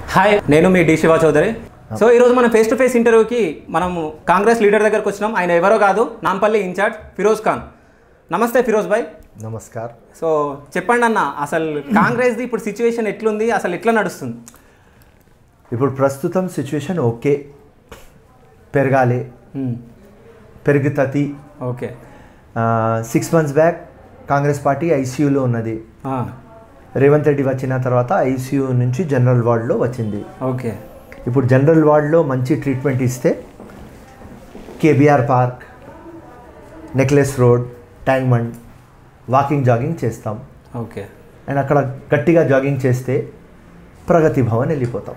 Hi నేను మీ D Shiva Chowdary so ఈరోజు మనం ఫేస్ టు ఫేస్ ఇంటర్వ్యూకి మనము కాంగ్రెస్ లీడర్ దగ్గరకు వచ్చినాం ఆయన ఎవరో కాదు నాంపల్లి ఇన్ఛార్జ్ ఫిరోజ్ ఖాన్ నమస్తే ఫిరోజ్ భాయ్ నమస్కార్ సో చెప్పండి అన్న అసలు కాంగ్రెస్ది ఇప్పుడు సిచ్యువేషన్ ఎట్లుంది అసలు ఎట్లా నడుస్తుంది ఇప్పుడు ప్రస్తుతం సిచ్యువేషన్ ఓకే పెరగాలి పెరుగుతుంది okay six months back Congress party ఐసీయూలో ఉన్నది రేవంత్ రెడ్డి వచ్చిన తర్వాత ఐసీయూ నుంచి జనరల్ వార్డులో వచ్చింది ఓకే ఇప్పుడు జనరల్ వార్డులో మంచి ట్రీట్మెంట్ ఇస్తే KBR park necklace road tank bund walking jogging చేస్తాం ఓకే అండ్ అక్కడ గట్టిగా జాగింగ్ చేస్తే ప్రగతి భవన్ వెళ్ళిపోతాం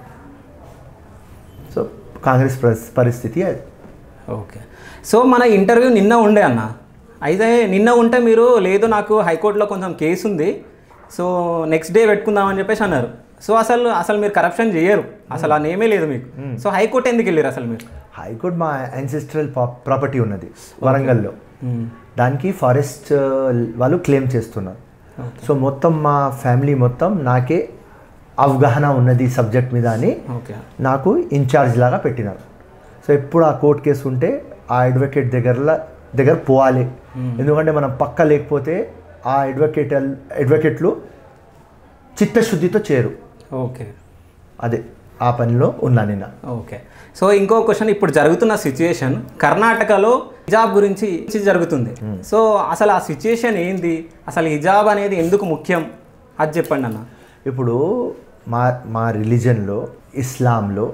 సో కాంగ్రెస్ పరిస్- పరిస్థితి అది ఓకే సో మన ఇంటర్వ్యూ నిన్న ఉండే అన్న అయితే నిన్న ఉంటే మీరు లేదు నాకు హైకోర్టులో కొంచెం కేసు ఉంది సో నెక్స్ట్ డే పెట్టుకుందామని చెప్పేసి అన్నారు సో అసలు అసలు మీరు కరప్షన్ చేయరు అసలు ఆ నేమే లేదు మీకు సో హైకోర్టు ఎందుకు వెళ్ళారు అసలు మీరు హైకోర్టు మా యాన్సెస్ట్రల్ ప్రాపర్టీ ఉన్నది వరంగల్లో దానికి ఫారెస్ట్ వాళ్ళు క్లెయిమ్ చేస్తున్నారు సో మొత్తం మా ఫ్యామిలీ మొత్తం నాకే అవగాహన ఉన్నది సబ్జెక్ట్ మీద అని ఓకే నాకు ఇన్ఛార్జ్ లాగా పెట్టినారు సో ఎప్పుడు ఆ కోర్ట్ కేసు ఉంటే ఆ అడ్వకేట్ దగ్గర దగ్గర పోవాలి ఎందుకంటే మనం పక్క లేకపోతే ఆ అడ్వకేట్ అడ్వకేట్లు చిత్తశుద్ధితో చేరు ఓకే అదే ఆ పనిలో ఉన్నా నిన్న ఓకే సో ఇంకో క్వశ్చన్ ఇప్పుడు జరుగుతున్న సిచ్యుయేషన్ కర్ణాటకలో హిజాబ్ గురించి జరుగుతుంది సో అసలు ఆ సిచ్యుయేషన్ ఏంది అసలు హిజాబ్ అనేది ఎందుకు ముఖ్యం అది చెప్పండి అన్న ఇప్పుడు మా మా రిలీజన్లో ఇస్లాంలో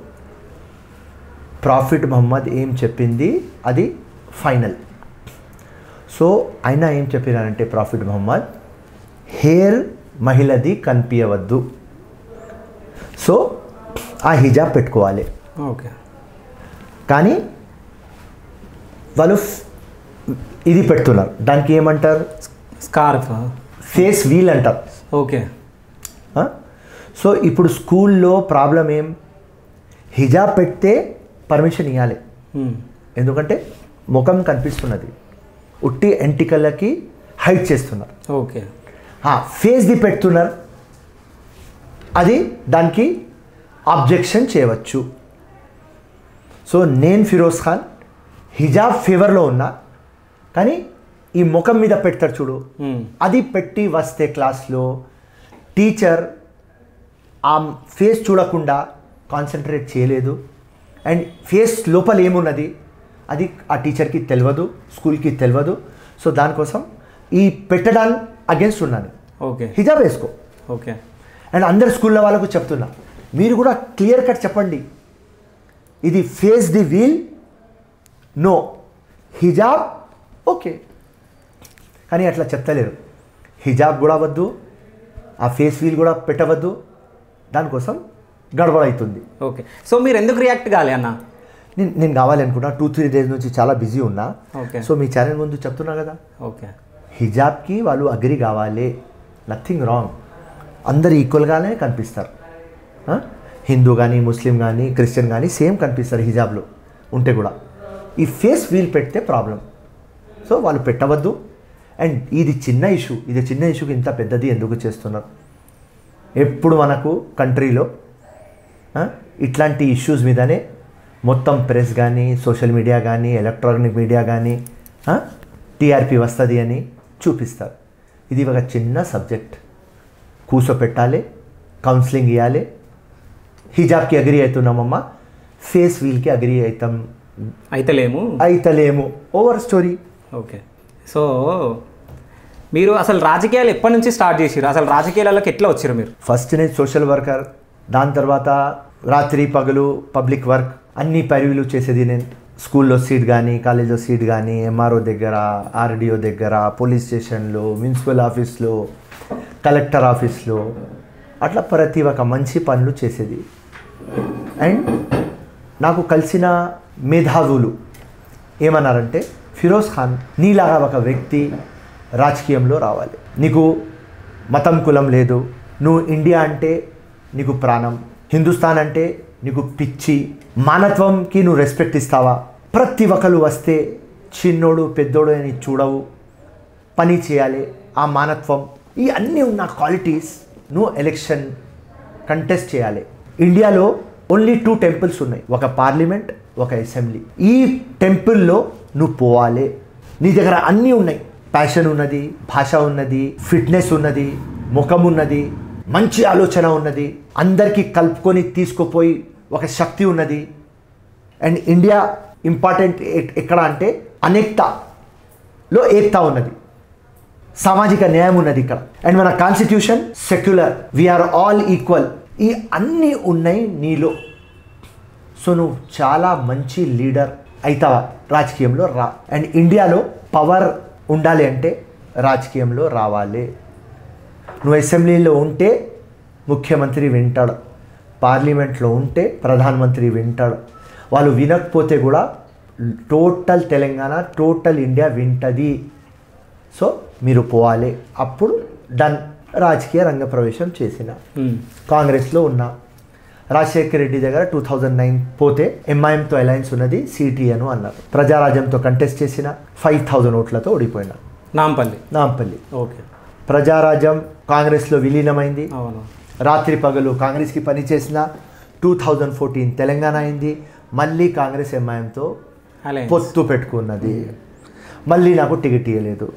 ప్రాఫిట్ మహమ్మద్ ఏం చెప్పింది అది ఫైనల్ సో ఆయన ఏం చెప్పినారంటే ప్రాఫిట్ మహమ్మద్ హెయిర్ మహిళది కనిపించవద్దు సో ఆ హిజాబ్ పెట్టుకోవాలి ఓకే కానీ వాళ్ళు ఫ్- ఇది పెడుతున్నారు దానికి ఏమంటారు స్కార్ఫ్ ఫేస్ వీల్ అంటారు ఓకే ఆ? సో ఇప్పుడు స్కూల్లో ప్రాబ్లం ఏం హిజాబ్ పెడితే పర్మిషన్ ఇవ్వాలి ఎందుకంటే ముఖం కనిపిస్తున్నది ఉట్టి ఎంటికలకి హైట్ చేస్తున్నారు ఓకే ఆ, ఫేస్ది పెడుతున్నారు అది దానికి ఆబ్జెక్షన్ చేయవచ్చు సో నేను ఫిరోజ్ ఖాన్ హిజాబ్ ఫేవర్లో ఉన్నా కానీ ఈ ముఖం మీద పెడతారు చూడు అది పెట్టి వస్తే క్లాస్లో టీచర్ ఆ ఫేస్ చూడకుండా కాన్సన్ట్రేట్ చేయలేదు అండ్ ఫేస్ లోపల ఏమున్నది అది ఆ టీచర్కి తెలియదు స్కూల్కి తెలియదు సో దానికోసం ఈ పెట్టడానికి అగేన్స్ట్ ఉన్నాను ఓకే హిజాబ్ వేసుకో ఓకే అండ్ అందరు స్కూల్లో వాళ్ళకు చెప్తున్నా మీరు కూడా క్లియర్ కట్ చెప్పండి ఇది ఫేస్ ది వీల్ నో హిజాబ్ ఓకే కానీ అట్లా చెప్తలేరు హిజాబ్ కూడా వద్దు ఆ ఫేస్ వీల్ కూడా పెట్టవద్దు దానికోసం గడబడ అవుతుంది ఓకే సో మీరు ఎందుకు రియాక్ట్ కాలే అన్న నేను నేను కావాలి అనుకున్నా టూ త్రీ డేస్ నుంచి చాలా బిజీ ఉన్నా ఓకే సో మీ ఛానల్ ముందు చెప్తున్నా కదా ఓకే హిజాబ్కి వాళ్ళు అగ్రి కావాలి నథింగ్ రాంగ్ అందరు ఈక్వల్గానే కనిపిస్తారు ఆ? హిందూ కానీ ముస్లిం కానీ క్రిస్టియన్ కానీ సేమ్ కనిపిస్తారు హిజాబ్లో ఉంటే కూడా ఈ ఫేస్ వీల్ పెడితే ప్రాబ్లం సో వాళ్ళు పెట్టవద్దు అండ్ ఇది చిన్న ఇష్యూ ఇది చిన్న ఇష్యూకి ఇంత పెద్దది ఎందుకు చేస్తున్నారు ఎప్పుడు మనకు కంట్రీలో ఆ, ఇట్లాంటి ఇష్యూస్ మీదనే మొత్తం ప్రెస్ కానీ సోషల్ మీడియా కానీ ఎలక్ట్రానిక్ మీడియా కానీ టీఆర్పీ వస్తుంది అని చూపిస్తారు ఇది ఒక చిన్న సబ్జెక్ట్ కూర్చోపెట్టాలి కౌన్సిలింగ్ ఇవ్వాలి హిజాబ్కి అగ్రి అవుతున్నామమ్మా ఫేస్ వీల్కి అగ్రి అవుతాం అయితేలేము అయితలేము ఓవర్ స్టోరీ ఓకే సో మీరు అసలు రాజకీయాలు ఎప్పటి నుంచి స్టార్ట్ చేసిరు అసలు రాజకీయాలలోకి ఎట్లా వచ్చారు మీరు ఫస్ట్ నేను సోషల్ వర్కర్ దాని తర్వాత రాత్రి పగలు పబ్లిక్ వర్క్ అన్ని పరివిలు చేసేది నేను స్కూల్లో సీట్ కానీ కాలేజ్లో సీట్ కానీ ఎంఆర్ఓ దగ్గర ఆర్డిఓ దగ్గర పోలీస్ స్టేషన్లో మున్సిపల్ ఆఫీస్లో కలెక్టర్ ఆఫీస్లో అట్లా ప్రతి ఒక్క మంచి పనులు చేసేది అండ్ నాకు కలిసిన మేధావులు ఏమన్నారంటే ఫిరోజ్ ఖాన్ నీలాగా ఒక వ్యక్తి రాజకీయంలో రావాలి నీకు మతం కులం లేదు నువ్వు ఇండియా అంటే నీకు ప్రాణం హిందుస్థాన్ అంటే నీకు పిచ్చి మానత్వంకి నువ్వు రెస్పెక్ట్ ఇస్తావా ప్రతి ఒక్కరు వస్తే చిన్నోడు పెద్దోడు అని చూడవు పని చేయాలి ఆ మానత్వం ఈ అన్నీ ఉన్న క్వాలిటీస్ నువ్వు ఎలక్షన్ కంటెస్ట్ చేయాలి ఇండియాలో ఓన్లీ టూ టెంపుల్స్ ఉన్నాయి ఒక పార్లమెంట్ ఒక అసెంబ్లీ ఈ టెంపుల్లో నువ్వు పోవాలి నీ దగ్గర అన్నీ ఉన్నాయి ప్యాషన్ ఉన్నది భాష ఉన్నది ఫిట్నెస్ ఉన్నది ముఖం ఉన్నది మంచి ఆలోచన ఉన్నది అందరికీ కలుపుకొని తీసుకుపోయి ఒక శక్తి ఉన్నది అండ్ ఇండియా ఇంపార్టెంట్ ఎ- ఎక్కడ అంటే అనేకతలో ఏకత ఉన్నది సామాజిక న్యాయం ఉన్నది ఇక్కడ అండ్ మన constitution secular we are all ఈ అన్నీ ఉన్నాయి నీలో సో నువ్వు చాలా మంచి లీడర్ అవుతావా రాజకీయంలో రా అండ్ ఇండియాలో పవర్ ఉండాలి అంటే రాజకీయంలో రావాలి నువ్వు అసెంబ్లీలో ఉంటే ముఖ్యమంత్రి వింటాడు పార్లమెంట్లో ఉంటే ప్రధానమంత్రి వింటాడు వాళ్ళు వినకపోతే కూడా టోటల్ తెలంగాణ టోటల్ ఇండియా వింటది సో మీరు పోవాలి అప్పుడు డన్ రాజకీయ రంగ ప్రవేశం చేసిన మ్మ్. కాంగ్రెస్లో ఉన్నా రాజశేఖర్ రెడ్డి దగ్గర టూ థౌజండ్ నైన్ పోతే ఎంఐఎంతో అలయన్స్ ఉన్నది సిటిఎను అన్నారు ప్రజారాజ్యంతో కంటెస్ట్ చేసిన ఫైవ్ థౌజండ్ ఓట్లతో ఓడిపోయినా నాంపల్లి నాంపల్లి ఓకే ప్రజారాజ్యం కాంగ్రెస్లో విలీనమైంది అవును రాత్రి పగలు కాంగ్రెస్కి పనిచేసిన టూ థౌజండ్ ఫోర్టీన్ తెలంగాణ అయింది మళ్ళీ కాంగ్రెస్ ఎంఐఎంతో అలయన్స్ పొత్తు పెట్టుకున్నది మళ్ళీ నాకు టికెట్ ఇవ్వలేదు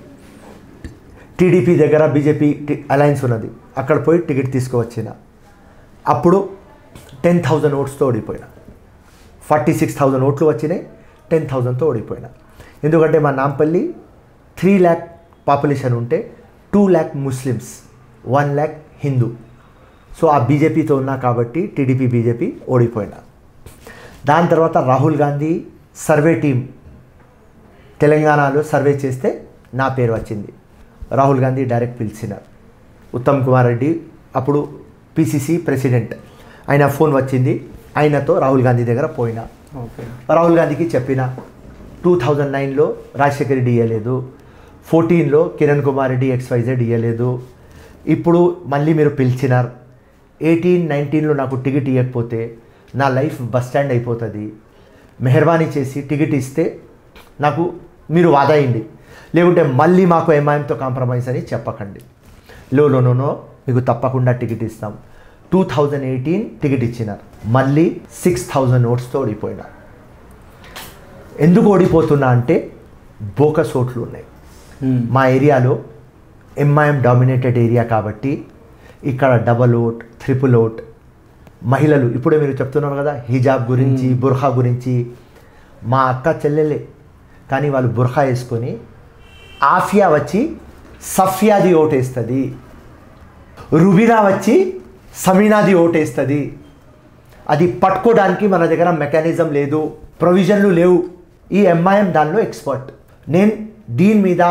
టీడీపీ దగ్గర బీజేపీ అలయన్స్ ఉన్నది అక్కడ పోయి టికెట్ తీసుకువచ్చిన అప్పుడు టెన్ థౌజండ్ ఓట్స్తో ఓడిపోయినా ఫార్టీ సిక్స్ థౌజండ్ ఓట్లు వచ్చినాయి టెన్ థౌజండ్తో ఓడిపోయినా ఎందుకంటే మా నాంపల్లి త్రీ ల్యాక్ పాపులేషన్ ఉంటే two lakh Muslims one lakh Hindu so ఆ బీజేపీతో ఉన్నా కాబట్టి టీడీపీ బీజేపీ ఓడిపోయినా దాని తర్వాత రాహుల్ గాంధీ సర్వే టీం తెలంగాణలో సర్వే చేస్తే నా పేరు వచ్చింది రాహుల్ గాంధీ డైరెక్ట్ పిలిచినారు ఉత్తమ్ కుమార్ రెడ్డి అప్పుడు పిసిసి ప్రెసిడెంట్ ఆయన ఫోన్ వచ్చింది ఆయనతో రాహుల్ గాంధీ దగ్గర పోయినా ఓకే రాహుల్ గాంధీకి చెప్పిన టూ థౌజండ్ నైన్లో రాజశేఖర్ రెడ్డి ఇవ్వలేదు ఫోర్టీన్లో కిరణ్ కుమార్ రెడ్డి ఎక్స్వైజెడ్ ఇవ్వలేదు ఇప్పుడు మళ్ళీ మీరు పిలిచినారు ఎయిటీన్ నైన్టీన్లో నాకు టికెట్ ఇవ్వకపోతే నా లైఫ్ బస్ స్టాండ్ అయిపోతుంది మెహర్బానీ చేసి టికెట్ ఇస్తే నాకు మీరు వాదాయండి లేకుంటే మళ్ళీ మాకు ఎంఐఎంతో కాంప్రమైజ్ అని చెప్పకండి లో లో నో, నో మీకు తప్పకుండా టికెట్ ఇస్తాం టూ థౌజండ్ ఎయిటీన్ టికెట్ ఇచ్చినారు మళ్ళీ సిక్స్ థౌజండ్ నోట్స్తో ఓడిపోయినా ఎందుకు ఓడిపోతున్నా అంటే బోకస్ ఓట్లు ఉన్నాయి మ్మ్. మా ఏరియాలో ఎంఐఎం డామినేటెడ్ ఏరియా కాబట్టి ఇక్కడ డబల్ ఓట్ త్రిపుల్ ఓట్ మహిళలు ఇప్పుడే మీరు చెప్తున్నారు కదా హిజాబ్ గురించి బుర్ఖా గురించి మా అక్క చెల్లెలే కానీ వాళ్ళు బుర్ఖా వేసుకొని ఆఫియా వచ్చి సఫియాది ఓటేస్తుంది రుబీనా వచ్చి సమీనాది ఓటేస్తుంది అది పట్టుకోవడానికి మన దగ్గర మెకానిజం లేదు ప్రొవిజన్లు లేవు ఈ ఎంఐఎం దానిలో ఎక్స్పర్ట్ నేను దీని మీద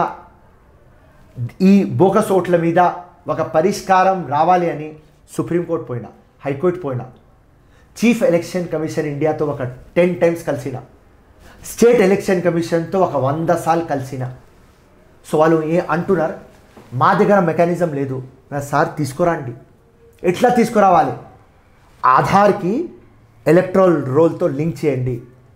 ఈ బోకస్ ఓట్ల మీద ఒక పరిష్కారం రావాలి అని సుప్రీంకోర్టు పోయినా హైకోర్టు పోయినా చీఫ్ ఎలక్షన్ కమిషన్ ఇండియాతో ఒక టెన్ టైమ్స్ కలిసిన స్టేట్ ఎలక్షన్ కమిషన్తో ఒక వంద సార్లు కలిసిన సో వాళ్ళు ఏ అంటున్నారు మా దగ్గర మెకానిజం లేదు నా సార్ తీసుకురండి ఎట్లా తీసుకురావాలి ఆధార్కి ఎలక్ట్రల్ రోల్తో లింక్ చేయండి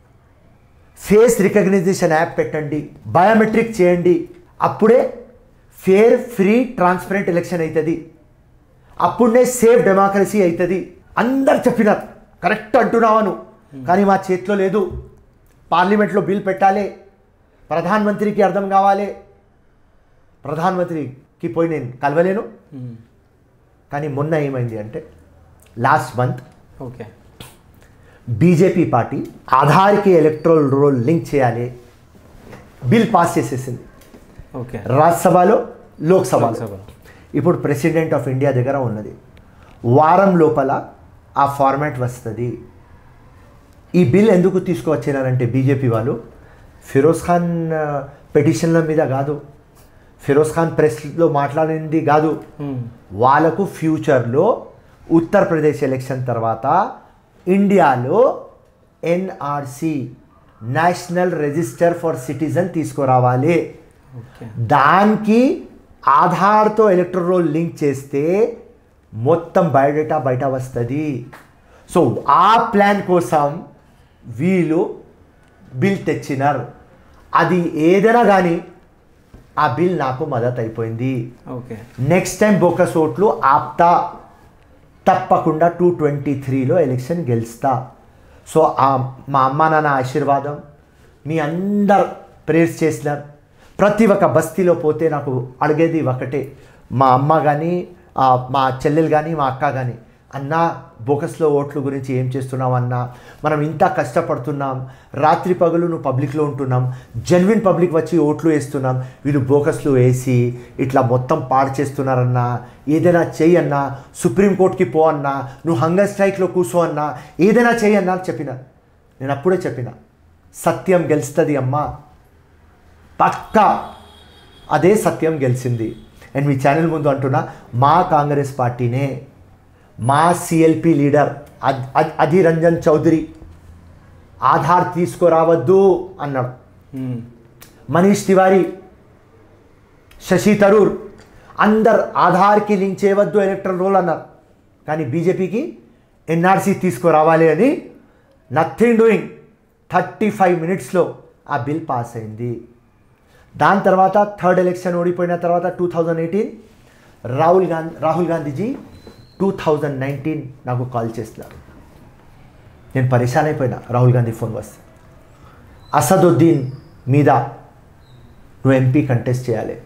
ఫేస్ రికగ్నైజేషన్ యాప్ పెట్టండి బయోమెట్రిక్ చేయండి అప్పుడే ఫేర్ ఫ్రీ ట్రాన్స్పరెంట్ ఎలక్షన్ అవుతుంది అప్పుడే సేఫ్ డెమోక్రసీ అవుతుంది అందరు చెప్పినారు కరెక్ట్ అంటున్నావను కానీ మా చేతిలో లేదు పార్లమెంట్లో బిల్ పెట్టాలి ప్రధానమంత్రికి అర్థం కావాలి ప్రధానమంత్రికి పోయి నేను కలవలేను మ్మ్. కానీ మొన్న ఏమైంది అంటే last month okay BJP party ఆధార్కి ఎలక్ట్రల్ రోల్ లింక్ చేయాలి బిల్ పాస్ చేసేసింది ఓకే రాజ్యసభలో లోక్సభలో లోక్సభలో. ఇప్పుడు ప్రెసిడెంట్ ఆఫ్ ఇండియా దగ్గర ఉన్నది వారం లోపల ఆ ఫార్మాట్ వస్తుంది ఈ బిల్ ఎందుకు తీసుకువచ్చినారంటే బీజేపీ వాళ్ళు ఫిరోజ్ ఖాన్ ఆ, పెటిషన్ల మీద కాదు ఫిరోజ్ ఖాన్ ప్రెస్లో మాట్లాడింది కాదు మ్మ్. వాళ్ళకు ఫ్యూచర్లో ఉత్తరప్రదేశ్ ఎలక్షన్ తర్వాత ఇండియాలో NRC national register for citizen తీసుకురావాలి ఓకే దానికి ఆధార్తో ఎలక్ట్రోల్ లింక్ చేస్తే మొత్తం బయోడేటా బయట వస్తుంది సో ఆ ప్లాన్ కోసం వీళ్ళు బిల్ తెచ్చినారు అది ఏదైనా కానీ ఆ బిల్ నాకు మద్దతు అయిపోయింది ఓకే నెక్స్ట్ టైం బోకస్ ఓట్లు ఆప్తా తప్పకుండా టూ ట్వంటీ త్రీలో ఎలక్షన్ గెలుస్తా సో ఆ మా అమ్మ నాన్న ఆశీర్వాదం మీ అందరు ప్రేయర్స్ చేసినారు ప్రతి ఒక్క బస్తీలో పోతే నాకు అడిగేది ఒకటే మా అమ్మ కానీ మా చెల్లెలు కానీ మా అక్క కానీ అన్నా బోకస్లో ఓట్ల గురించి ఏం చేస్తున్నావు అన్నా మనం ఇంత కష్టపడుతున్నాం రాత్రి పగలు నువ్వు పబ్లిక్లో ఉంటున్నాం జెన్విన్ పబ్లిక్ వచ్చి ఓట్లు వేస్తున్నాం వీళ్ళు బోకస్లు వేసి ఇట్లా మొత్తం పాడు చేస్తున్నారన్నా ఏదైనా చెయ్యి అన్నా సుప్రీంకోర్టుకి పో అన్నా నువ్వు హంగర్ స్ట్రైక్లో కూర్చో అన్నా ఏదైనా చెయ్యి అన్నా అని చెప్పిన నేను అప్పుడే చెప్పిన సత్యం గెలుస్తుంది అమ్మా పక్కా అదే సత్యం గెలిచింది అండ్ మీ ఛానల్ ముందు అంటున్నా మా కాంగ్రెస్ పార్టీనే మా సిఎల్పి లీడర్ అద్- అద్- అధీర్ రంజన్ చౌదరి ఆధార్ తీసుకురావద్దు అన్నాడు మ్మ్. మనీష్ తివారీ శశి థరూర్ అందరు ఆధార్కి లింక్ చేయవద్దు ఎలక్ట్రల్ రోల్ అన్నారు కానీ బీజేపీకి ఎన్ఆర్సీ తీసుకురావాలి అని నథింగ్ డూయింగ్ థర్టీ ఫైవ్ మినిట్స్లో ఆ బిల్ పాస్ అయింది దాని తర్వాత థర్డ్ ఎలక్షన్ ఓడిపోయిన తర్వాత two thousand eighteen Rahul Gandhi Rahul Gandhiji two thousand nineteen నాకు కాల్ చేస్తున్నారు నేను పరేషాన్ అయిపోయినా రాహుల్ గాంధీ ఫోన్ వస్తే అసదుద్దీన్ మీద నువ్వు ఎంపీ కంటెస్ట్ చేయాలి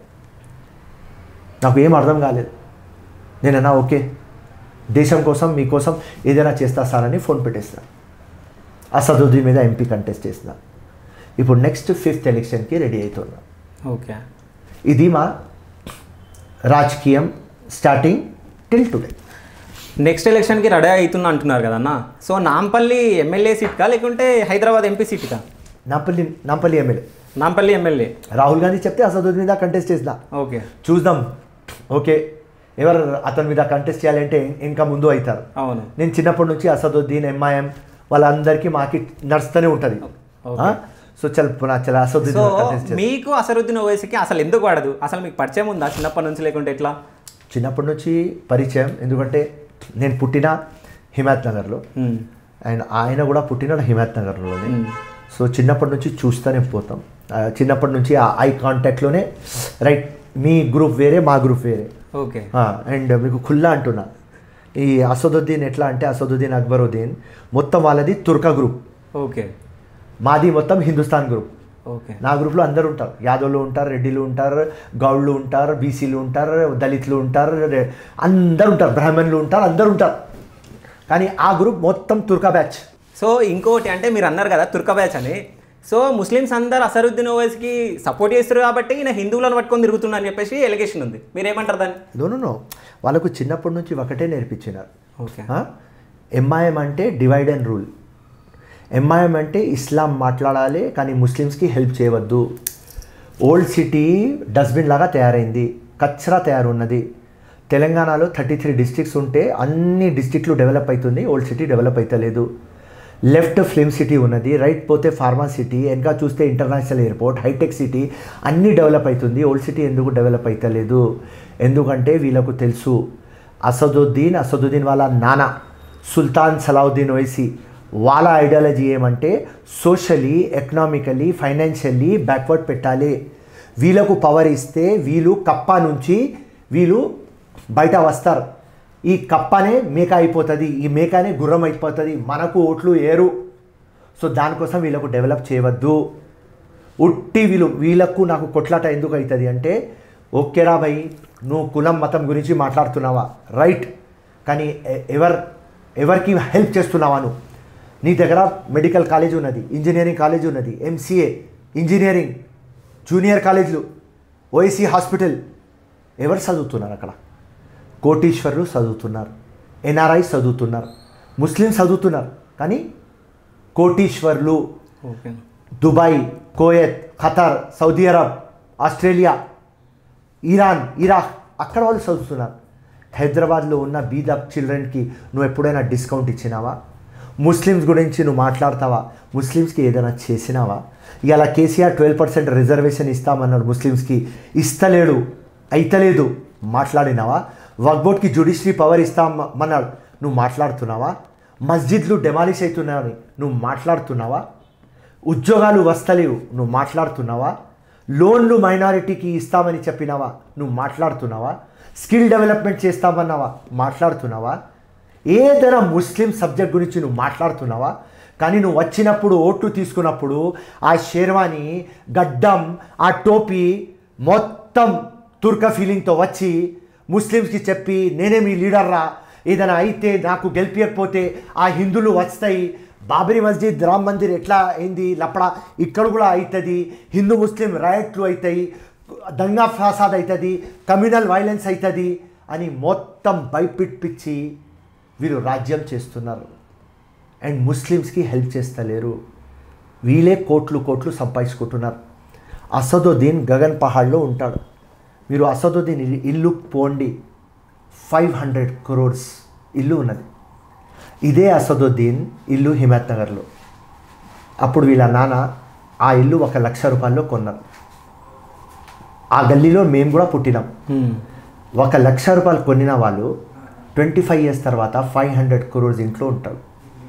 నాకు ఏం అర్థం కాలేదు నేనన్నా ఓకే దేశం కోసం మీకోసం ఏదైనా చేస్తా సార్ అని ఫోన్ పెట్టేస్తా అసదుద్దీన్ మీద ఎంపీ కంటెస్ట్ చేసిన ఇప్పుడు నెక్స్ట్ ఫిఫ్త్ ఎలక్షన్కి రెడీ అవుతున్నా ఓకే ఇది మా రాజకీయం స్టార్టింగ్ టిల్ టుడే నెక్స్ట్ ఎలక్షన్కి రెడీ అవుతున్నా అంటున్నారు కదన్నా సో నాంపల్లి ఎమ్మెల్యే సీట్కా లేకుంటే హైదరాబాద్ ఎంపీ సీట్కా నాంపల్లి నాంపల్లి ఎమ్మెల్యే నాంపల్లి ఎమ్మెల్యే రాహుల్ గాంధీ చెప్తే అసదుద్దీన్ మీద కంటెస్ట్ చేసిన ఓకే చూద్దాం ఓకే ఎవరు అతని మీద కంటెస్ట్ చేయాలంటే ఇంకా ముందు అవుతారు అవును నేను చిన్నప్పటి నుంచి అసదుద్దీన్ ఎంఐఎం వాళ్ళందరికీ మాకి నడుస్తూనే ఉంటుంది Okay. సో చల్ నా చల అసదుద్దీన్ సో మీద contest చేద్దాం. మీకు అసరుద్దీన్ ఓవైసీకి అసలు ఎందుకు వాడదు అసలు మీకు పరిచయం ఉందా చిన్నప్పటి నుంచి లేకుంటే ఎట్లా చిన్నప్పటి నుంచి పరిచయం ఎందుకంటే నేను పుట్టిన హిమాయత్ నగర్లో మ్మ్. అండ్ ఆయన కూడా పుట్టిన హిమాయత్ నగర్లోనే మ్మ్. సో చిన్నప్పటి నుంచి చూస్తూనే పోతాం ఆ, చిన్నప్పటి నుంచి ఆ ఐ కాంటాక్ట్లోనే రైట్ మీ గ్రూప్ వేరే మా గ్రూప్ వేరే ఓకే అండ్ మీకు ఖుల్లా అంటున్నా ఈ అసదుద్దీన్ ఎట్లా అంటే అసదుద్దీన్ అక్బరుద్దీన్ మొత్తం వాళ్ళది తుర్కా గ్రూప్ ఓకే మాది మొత్తం హిందుస్థాన్ గ్రూప్ ఓకే నా గ్రూప్లో అందరూ ఉంటారు యాదవ్లు ఉంటారు రెడ్డిలు ఉంటారు గౌడ్లు ఉంటారు బీసీలు ఉంటారు దళితులు ఉంటారు రె- అందరు ఉంటారు బ్రాహ్మణులు ఉంటారు అందరు ఉంటారు కానీ ఆ గ్రూప్ మొత్తం తుర్కా బ్యాచ్ సో ఇంకోటి అంటే మీరు అన్నారు కదా తుర్క బ్యాచ్ అని సో ముస్లిమ్స్ అందరు అసరుద్దీన్ ఓవైసీకి సపోర్ట్ చేస్తారు కాబట్టి ఈయన హిందువులను పట్టుకొని తిరుగుతున్నా అని చెప్పేసి ఎలిగేషన్ ఉంది మీరేమంటారు దాన్ని నో నో నో వాళ్ళకు చిన్నప్పటి నుంచి ఒకటే నేర్పించినారు ఓకే ఎంఐఎం అంటే డివైడ్ అండ్ రూల్ ఎంఐఎం అంటే ఇస్లాం మాట్లాడాలి కానీ ముస్లిమ్స్కి హెల్ప్ చేయవద్దు ఓల్డ్ సిటీ డస్ట్బిన్ లాగా తయారైంది కచ్చరా తయారున్నది తెలంగాణలో థర్టీ త్రీ డిస్ట్రిక్ట్స్ ఉంటే అన్ని డిస్ట్రిక్ట్లు డెవలప్ అవుతుంది ఓల్డ్ సిటీ డెవలప్ అవుతలేదు లెఫ్ట్ ఫిల్మ్ సిటీ ఉన్నది రైట్ పోతే ఫార్మా సిటీ ఇంకా చూస్తే ఇంటర్నేషనల్ ఎయిర్పోర్ట్ హైటెక్ సిటీ అన్నీ డెవలప్ అవుతుంది ఓల్డ్ సిటీ ఎందుకు డెవలప్ అవుతలేదు ఎందుకంటే వీళ్ళకు తెలుసు అసదుద్దీన్ అసదుద్దీన్ వాళ్ళ నాన్న సుల్తాన్ సలావుద్దీన్ ఓవైసీ వాళ్ళ ఐడియాలజీ ఏమంటే సోషలీ ఎకనామికలీ ఫైనాన్షియల్లీ బ్యాక్వర్డ్ పెట్టాలి వీళ్ళకు పవర్ ఇస్తే వీళ్ళు కప్ప నుంచి వీళ్ళు బయట వస్తారు ఈ కప్పనే మేక అయిపోతుంది ఈ మేకనే గుర్రం అయిపోతుంది మనకు ఓట్లు ఏరు సో దానికోసం వీళ్ళకు డెవలప్ చేయవద్దు ఉట్టి వీళ్ళు వీళ్ళకు నాకు కొట్లాట ఎందుకు అవుతుంది అంటే ఓకేరా భయ్ నువ్వు కులం మతం గురించి మాట్లాడుతున్నావా రైట్ కానీ ఎ- ఎవర్ ఎవరికి హెల్ప్ చేస్తున్నావా నువ్వు నీ దగ్గర మెడికల్ కాలేజ్ ఉన్నది ఇంజనీరింగ్ కాలేజ్ ఉన్నది ఎంసీఏ ఇంజనీరింగ్ జూనియర్ కాలేజీలు ఓఎస్సీ హాస్పిటల్ ఎవరు చదువుతున్నారు అక్కడ కోటీశ్వరులు చదువుతున్నారు ఎన్ఆర్ఐస్ చదువుతున్నారు ముస్లిమ్స్ చదువుతున్నారు కానీ కోటీశ్వర్లు okay Dubai Kuwait Qatar Saudi Arab Australia Iran Iraq అక్కడ వాళ్ళు చదువుతున్నారు హైదరాబాద్లో ఉన్న బీదప్ చిల్డ్రన్కి నువ్వు ఎప్పుడైనా డిస్కౌంట్ ఇచ్చినావా ముస్లిమ్స్ గురించి నువ్వు మాట్లాడతావా ముస్లిమ్స్కి ఏదైనా చేసినావా ఇలా కేసీఆర్ ట్వెల్వ్ పర్సెంట్ రిజర్వేషన్ ఇస్తామన్నాడు ముస్లిమ్స్కి ఇస్తలేడు అయితలేదు మాట్లాడినావా వక్బోర్డ్కి జ్యుడిషియరీ పవర్ ఇస్తామన్నాడు నువ్వు మాట్లాడుతున్నావా మస్జిద్లు డెమాలిష్ అవుతున్నాయని నువ్వు మాట్లాడుతున్నావా ఉద్యోగాలు వస్తలేవు నువ్వు మాట్లాడుతున్నావా లోన్లు మైనారిటీకి ఇస్తామని చెప్పినావా నువ్వు మాట్లాడుతున్నావా స్కిల్ డెవలప్మెంట్ చేస్తామన్నావా మాట్లాడుతున్నావా ఏదైనా ముస్లిం సబ్జెక్ట్ గురించి నువ్వు మాట్లాడుతున్నావా కానీ నువ్వు వచ్చినప్పుడు ఓట్లు తీసుకున్నప్పుడు ఆ షేర్వాని గడ్డం ఆ టోపీ మొత్తం తుర్క ఫీలింగ్తో వచ్చి ముస్లిమ్స్కి చెప్పి నేనే మీ లీడర్రా ఏదైనా అయితే నాకు గెలిపించకపోతే ఆ హిందువులు వస్తాయి బాబరీ మస్జిద్ రామ్ మందిర్ ఎట్లా అయింది లపడ ఇక్కడ కూడా అవుతుంది హిందూ ముస్లిం రాయట్లు అవుతాయి దంగా ఫసాద్ అవుతుంది కమ్యూనల్ వైలెన్స్ అవుతుంది అని మొత్తం భయపిట్పించి వీరు రాజ్యం చేస్తున్నారు అండ్ ముస్లిమ్స్కి హెల్ప్ చేస్తలేరు వీళ్ళే కోట్లు కోట్లు సంపాదించుకుంటున్నారు అసదుద్దీన్ గగన్ పహాడ్లో ఉంటాడు మీరు అసదుద్దీన్ ఇల్లు- ఇల్లు పోండి ఫైవ్ హండ్రెడ్ క్రోర్స్ ఇల్లు ఉన్నది ఇదే అసదుద్దీన్ ఇల్లు హిమాయత్ నగర్లో అప్పుడు వీళ్ళ నాన్న ఆ ఇల్లు ఒక లక్ష రూపాయల్లో కొన్నారు ఆ గల్లీలో మేము కూడా పుట్టినాం హ్మ్. ఒక లక్ష రూపాయలు కొనిన వాళ్ళు ట్వంటీ ఫైవ్ ఇయర్స్ తర్వాత ఫైవ్ హండ్రెడ్ క్రోర్స్ ఇంట్లో ఉంటాడు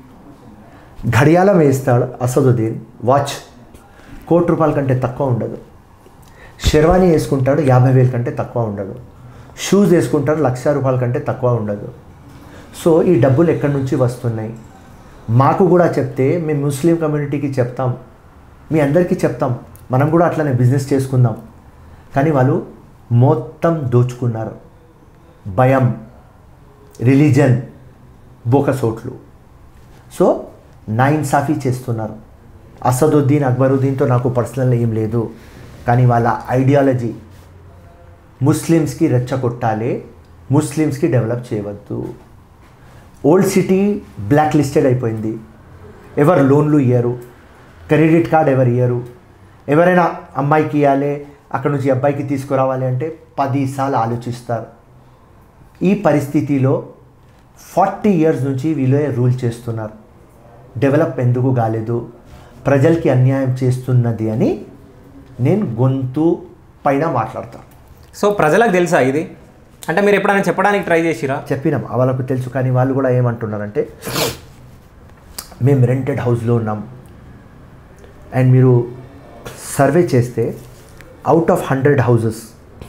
ఘడియాలం వేస్తాడు అసదుద్దీన్ వాచ్ కోటి రూపాయల కంటే తక్కువ ఉండదు షెర్వానీ వేసుకుంటాడు యాభై వేల కంటే తక్కువ ఉండదు షూస్ వేసుకుంటాడు లక్ష రూపాయల కంటే తక్కువ ఉండదు సో ఈ డబ్బులు ఎక్కడి నుంచి వస్తున్నాయి మాకు కూడా చెప్తే మేము ముస్లిం కమ్యూనిటీకి చెప్తాం మీ అందరికీ చెప్తాం మనం కూడా అట్లనే బిజినెస్ చేసుకుందాం కానీ వాళ్ళు మొత్తం దోచుకున్నారు భయం రిలీజన్ బోకసోట్లు సో నా ఇన్సాఫీ చేస్తున్నారు అసదుద్దీన్ అక్బరుద్దీన్తో నాకు పర్సనల్ ఏం లేదు కానీ వాళ్ళ ఐడియాలజీ ముస్లిమ్స్కి రెచ్చగొట్టాలి ముస్లిమ్స్కి డెవలప్ చేయవద్దు ఓల్డ్ సిటీ బ్లాక్ లిస్టెడ్ అయిపోయింది ఎవరు లోన్లు ఇయ్యరు క్రెడిట్ కార్డ్ ఎవరు ఇయ్యరు ఎవరైనా అమ్మాయికి ఇవ్వాలి అక్కడ నుంచి అబ్బాయికి తీసుకురావాలి అంటే పదిసార్లు ఆలోచిస్తారు ఈ పరిస్థితిలో ఫార్టీ ఇయర్స్ నుంచి వీళ్ళే రూల్ చేస్తున్నారు డెవలప్ ఎందుకు కాలేదు ప్రజలకి అన్యాయం చేస్తున్నది అని నేను గొంతు పైన మాట్లాడతాను సో ప్రజలకు తెలుసా ఇది అంటే మీరు ఎప్పుడైనా చెప్పడానికి ట్రై చేసిరా చెప్పినాం వాళ్ళకు తెలుసు కానీ వాళ్ళు కూడా ఏమంటున్నారంటే మేము రెంటెడ్ హౌస్లో ఉన్నాం అండ్ మీరు సర్వే చేస్తే out of hundred houses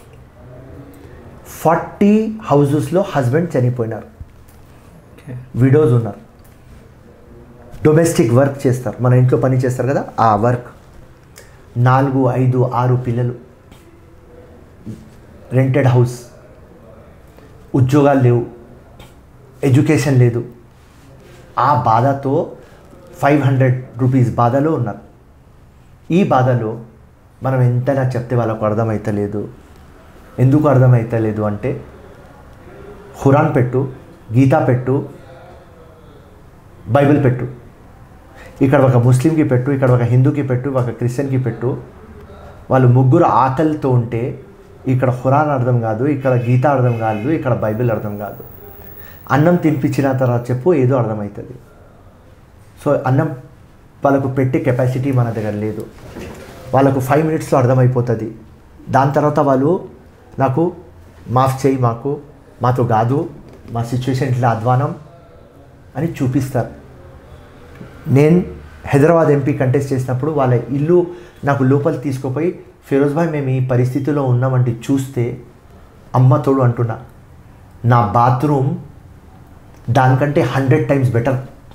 forty హౌజెస్లో హస్బెండ్ చనిపోయినారు విడోస్ ఉన్నారు డొమెస్టిక్ వర్క్ చేస్తారు మన ఇంట్లో పని చేస్తారు కదా ఆ వర్క్ నాలుగు ఐదు ఆరు పిల్లలు రెంటెడ్ హౌస్ ఉద్యోగాలు లేవు ఎడ్యుకేషన్ లేదు ఆ బాధతో ఫైవ్ హండ్రెడ్ రూపీస్ బాధలో ఉన్నారు ఈ బాధలో మనం ఎంతైనా చెప్తే వాళ్ళకు అర్థమవుతలేదు ఎందుకు అర్థమవుతలేదు అంటే ఖురాన్ పెట్టు గీతా పెట్టు బైబిల్ పెట్టు ఇక్కడ ఒక ముస్లింకి పెట్టు ఇక్కడ ఒక హిందూకి పెట్టు ఒక క్రిస్టియన్కి పెట్టు వాళ్ళు ముగ్గురు ఆకలితో ఉంటే ఇక్కడ ఖురాన్ అర్థం కాదు ఇక్కడ గీత అర్థం కాదు ఇక్కడ బైబిల్ అర్థం కాదు అన్నం తినిపించిన తర్వాత చెప్పు ఏదో అర్థమవుతుంది సో అన్నం వాళ్ళకు పెట్టే కెపాసిటీ మన దగ్గర లేదు వాళ్ళకు ఫైవ్ మినిట్స్లో అర్థమైపోతుంది దాని తర్వాత వాళ్ళు నాకు మాఫ్ చేయి మాకు మాతో కాదు మా సిచ్యువేషన్ ఇట్లా అధ్వానం అని చూపిస్తారు నేను హైదరాబాద్ ఎంపీ కంటెస్ట్ చేసినప్పుడు వాళ్ళ ఇల్లు నాకు లోపల తీసుకుపోయి ఫిరోజ్ భాయ్ మేము ఈ పరిస్థితిలో ఉన్నామంటే చూస్తే అమ్మ తోడు అంటున్నా నా బాత్రూమ్ దానికంటే హండ్రెడ్ టైమ్స్ బెటర్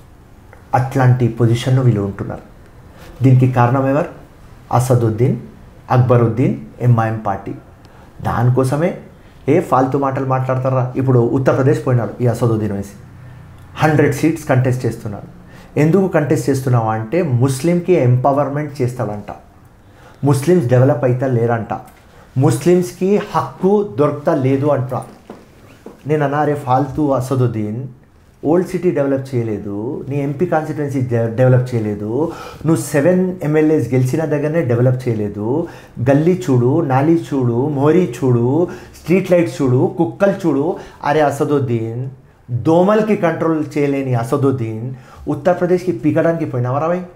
అట్లాంటి పొజిషన్లో వీళ్ళు ఉంటున్నారు దీనికి కారణం ఎవరు అసదుద్దీన్ అక్బరుద్దీన్ ఎంఐఎం పార్టీ దానికోసమే ఏ ఫాల్తూ మాటలు మాట్లాడతారా ఇప్పుడు ఉత్తరప్రదేశ్ పోయినాడు ఈ అసదుద్దీన్ వేసి హండ్రెడ్ సీట్స్ కంటెస్ట్ చేస్తున్నాడు ఎందుకు కంటెస్ట్ చేస్తున్నావు అంటే ముస్లింకి ఎంపవర్మెంట్ చేస్తాడంట ముస్లిమ్స్ డెవలప్ అయితే లేరంట ముస్లిమ్స్కి హక్కు దొరకతా లేదు అంట నేను అన్నారే ఫాల్తూ అసదుద్దీన్ ఓల్డ్ సిటీ డెవలప్ చేయలేదు నీ ఎంపీ కాన్స్టిట్యున్సీ డెవలప్ చేయలేదు నువ్వు సెవెన్ ఎమ్మెల్యేస్ గెలిచిన దగ్గరనే డెవలప్ చేయలేదు గల్లీ చూడు నాలీ చూడు మోరీ చూడు స్ట్రీట్ లైట్స్ చూడు కుక్కలు చూడు అరే అసదుద్దీన్ దోమల్కి కంట్రోల్ చేయలేని అసదుద్దీన్ ఉత్తరప్రదేశ్కి పీకడానికి పోయినావరా భయ్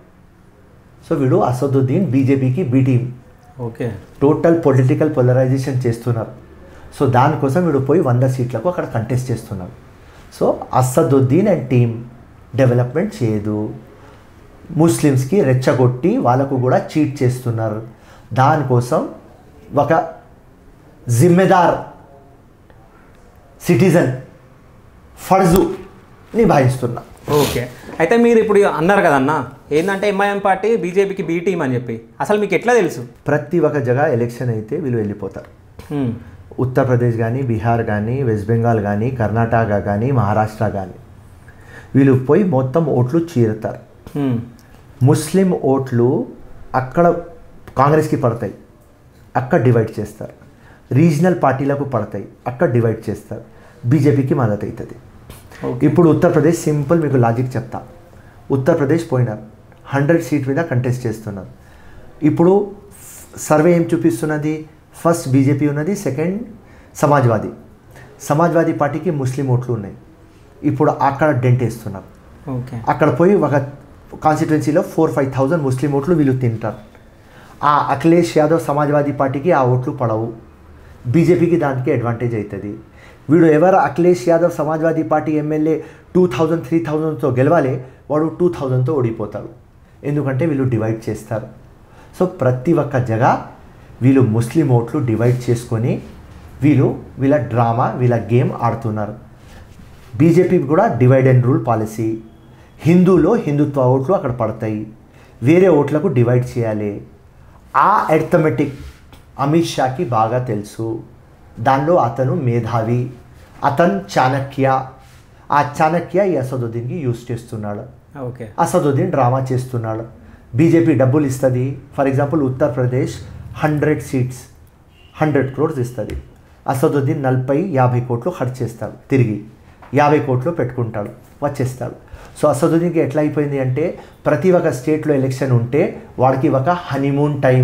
సో వీడు అసదుద్దీన్ బీజేపీకి B team okay total political polarization చేస్తున్నారు సో దానికోసం వీడు పోయి వంద సీట్లకు అక్కడ కంటెస్ట్ చేస్తున్నారు so Asaduddin and team development చేయదు ముస్లిమ్స్కి రెచ్చగొట్టి వాళ్ళకు కూడా చీట్ చేస్తున్నారు దానికోసం ఒక జిమ్మెదార్ సిటిజన్ ఫర్జు నిభాయిస్తున్నా ఓకే అయితే మీరు ఇప్పుడు అన్నారు కదన్నా ఏంటంటే ఎంఐఎం పార్టీ బీజేపీకి బీ టీం అని చెప్పి అసలు మీకు ఎట్లా తెలుసు ప్రతి ఒక్క జగ ఎలక్షన్ అయితే వీళ్ళు వెళ్ళిపోతారు హ్మ్. ఉత్తరప్రదేశ్ కానీ బీహార్ కానీ వెస్ట్ బెంగాల్ కానీ కర్ణాటక కానీ మహారాష్ట్ర కానీ వీళ్ళు పోయి మొత్తం ఓట్లు చీరుతారు హ్మ్. ముస్లిం ఓట్లు అక్కడ కాంగ్రెస్కి పడతాయి అక్కడ డివైడ్ చేస్తారు రీజనల్ పార్టీలకు పడతాయి అక్కడ డివైడ్ చేస్తారు బీజేపీకి మద్దతు అవుతుంది ఓకే. ఇప్పుడు ఉత్తరప్రదేశ్ సింపుల్ మీకు లాజిక్ చెప్తా ఉత్తరప్రదేశ్ పోయినారు హండ్రెడ్ సీట్ మీద కంటెస్ట్ చేస్తున్నారు ఇప్పుడు సర్వే ఏం చూపిస్తున్నది ఫస్ట్ బీజేపీ ఉన్నది సెకండ్ సమాజ్వాదీ సమాజ్వాదీ పార్టీకి ముస్లిం ఓట్లు ఉన్నాయి ఇప్పుడు అక్కడ డెంట్ వేస్తున్నారు ఓకే అక్కడ పోయి ఒక కాన్స్టిట్యున్సీలో ఫోర్ ఫైవ్ థౌజండ్ ముస్లిం ఓట్లు వీళ్ళు తింటారు ఆ అఖిలేష్ యాదవ్ సమాజ్వాదీ పార్టీకి ఆ ఓట్లు పడవు బీజేపీకి దానికి అడ్వాంటేజ్ అవుతుంది వీడు ఎవరు Akhilesh Yadav Samajwadi party MLA two thousand three థౌజండ్తో గెలవాలి వాడు టూ థౌజండ్తో ఓడిపోతాడు ఎందుకంటే వీళ్ళు డివైడ్ చేస్తారు సో ప్రతి ఒక్క జగ వీళ్ళు ముస్లిం ఓట్లు డివైడ్ చేసుకొని వీళ్ళు వీళ్ళ డ్రామా వీళ్ళ గేమ్ ఆడుతున్నారు బీజేపీ కూడా డివైడ్ అండ్ రూల్ పాలసీ హిందూలో హిందుత్వ ఓట్లు అక్కడ పడతాయి వేరే ఓట్లకు డివైడ్ చేయాలి ఆ అర్థమెటిక్ అమిత్ షాకి బాగా తెలుసు దానిలో అతను మేధావి అతను చాణక్య ఆ చాణక్య ఈ అసదుద్దీన్కి యూజ్ చేస్తున్నాడు ఓకే అసదుద్దీన్ డ్రామా చేస్తున్నాడు బీజేపీ డబ్బులు ఇస్తుంది for example Uttar Pradesh hundred seats hundred crores Asaduddin అసదుద్దీన్ నలభై యాభై కోట్లు ఖర్చు చేస్తాడు తిరిగి యాభై కోట్లు పెట్టుకుంటాడు వచ్చేస్తాడు సో అసదుద్దీన్కి ఎట్లా అయిపోయింది అంటే ప్రతి ఒక్క స్టేట్లో ఎలక్షన్ ఉంటే వాడికి ఒక హనీమూన్ టైం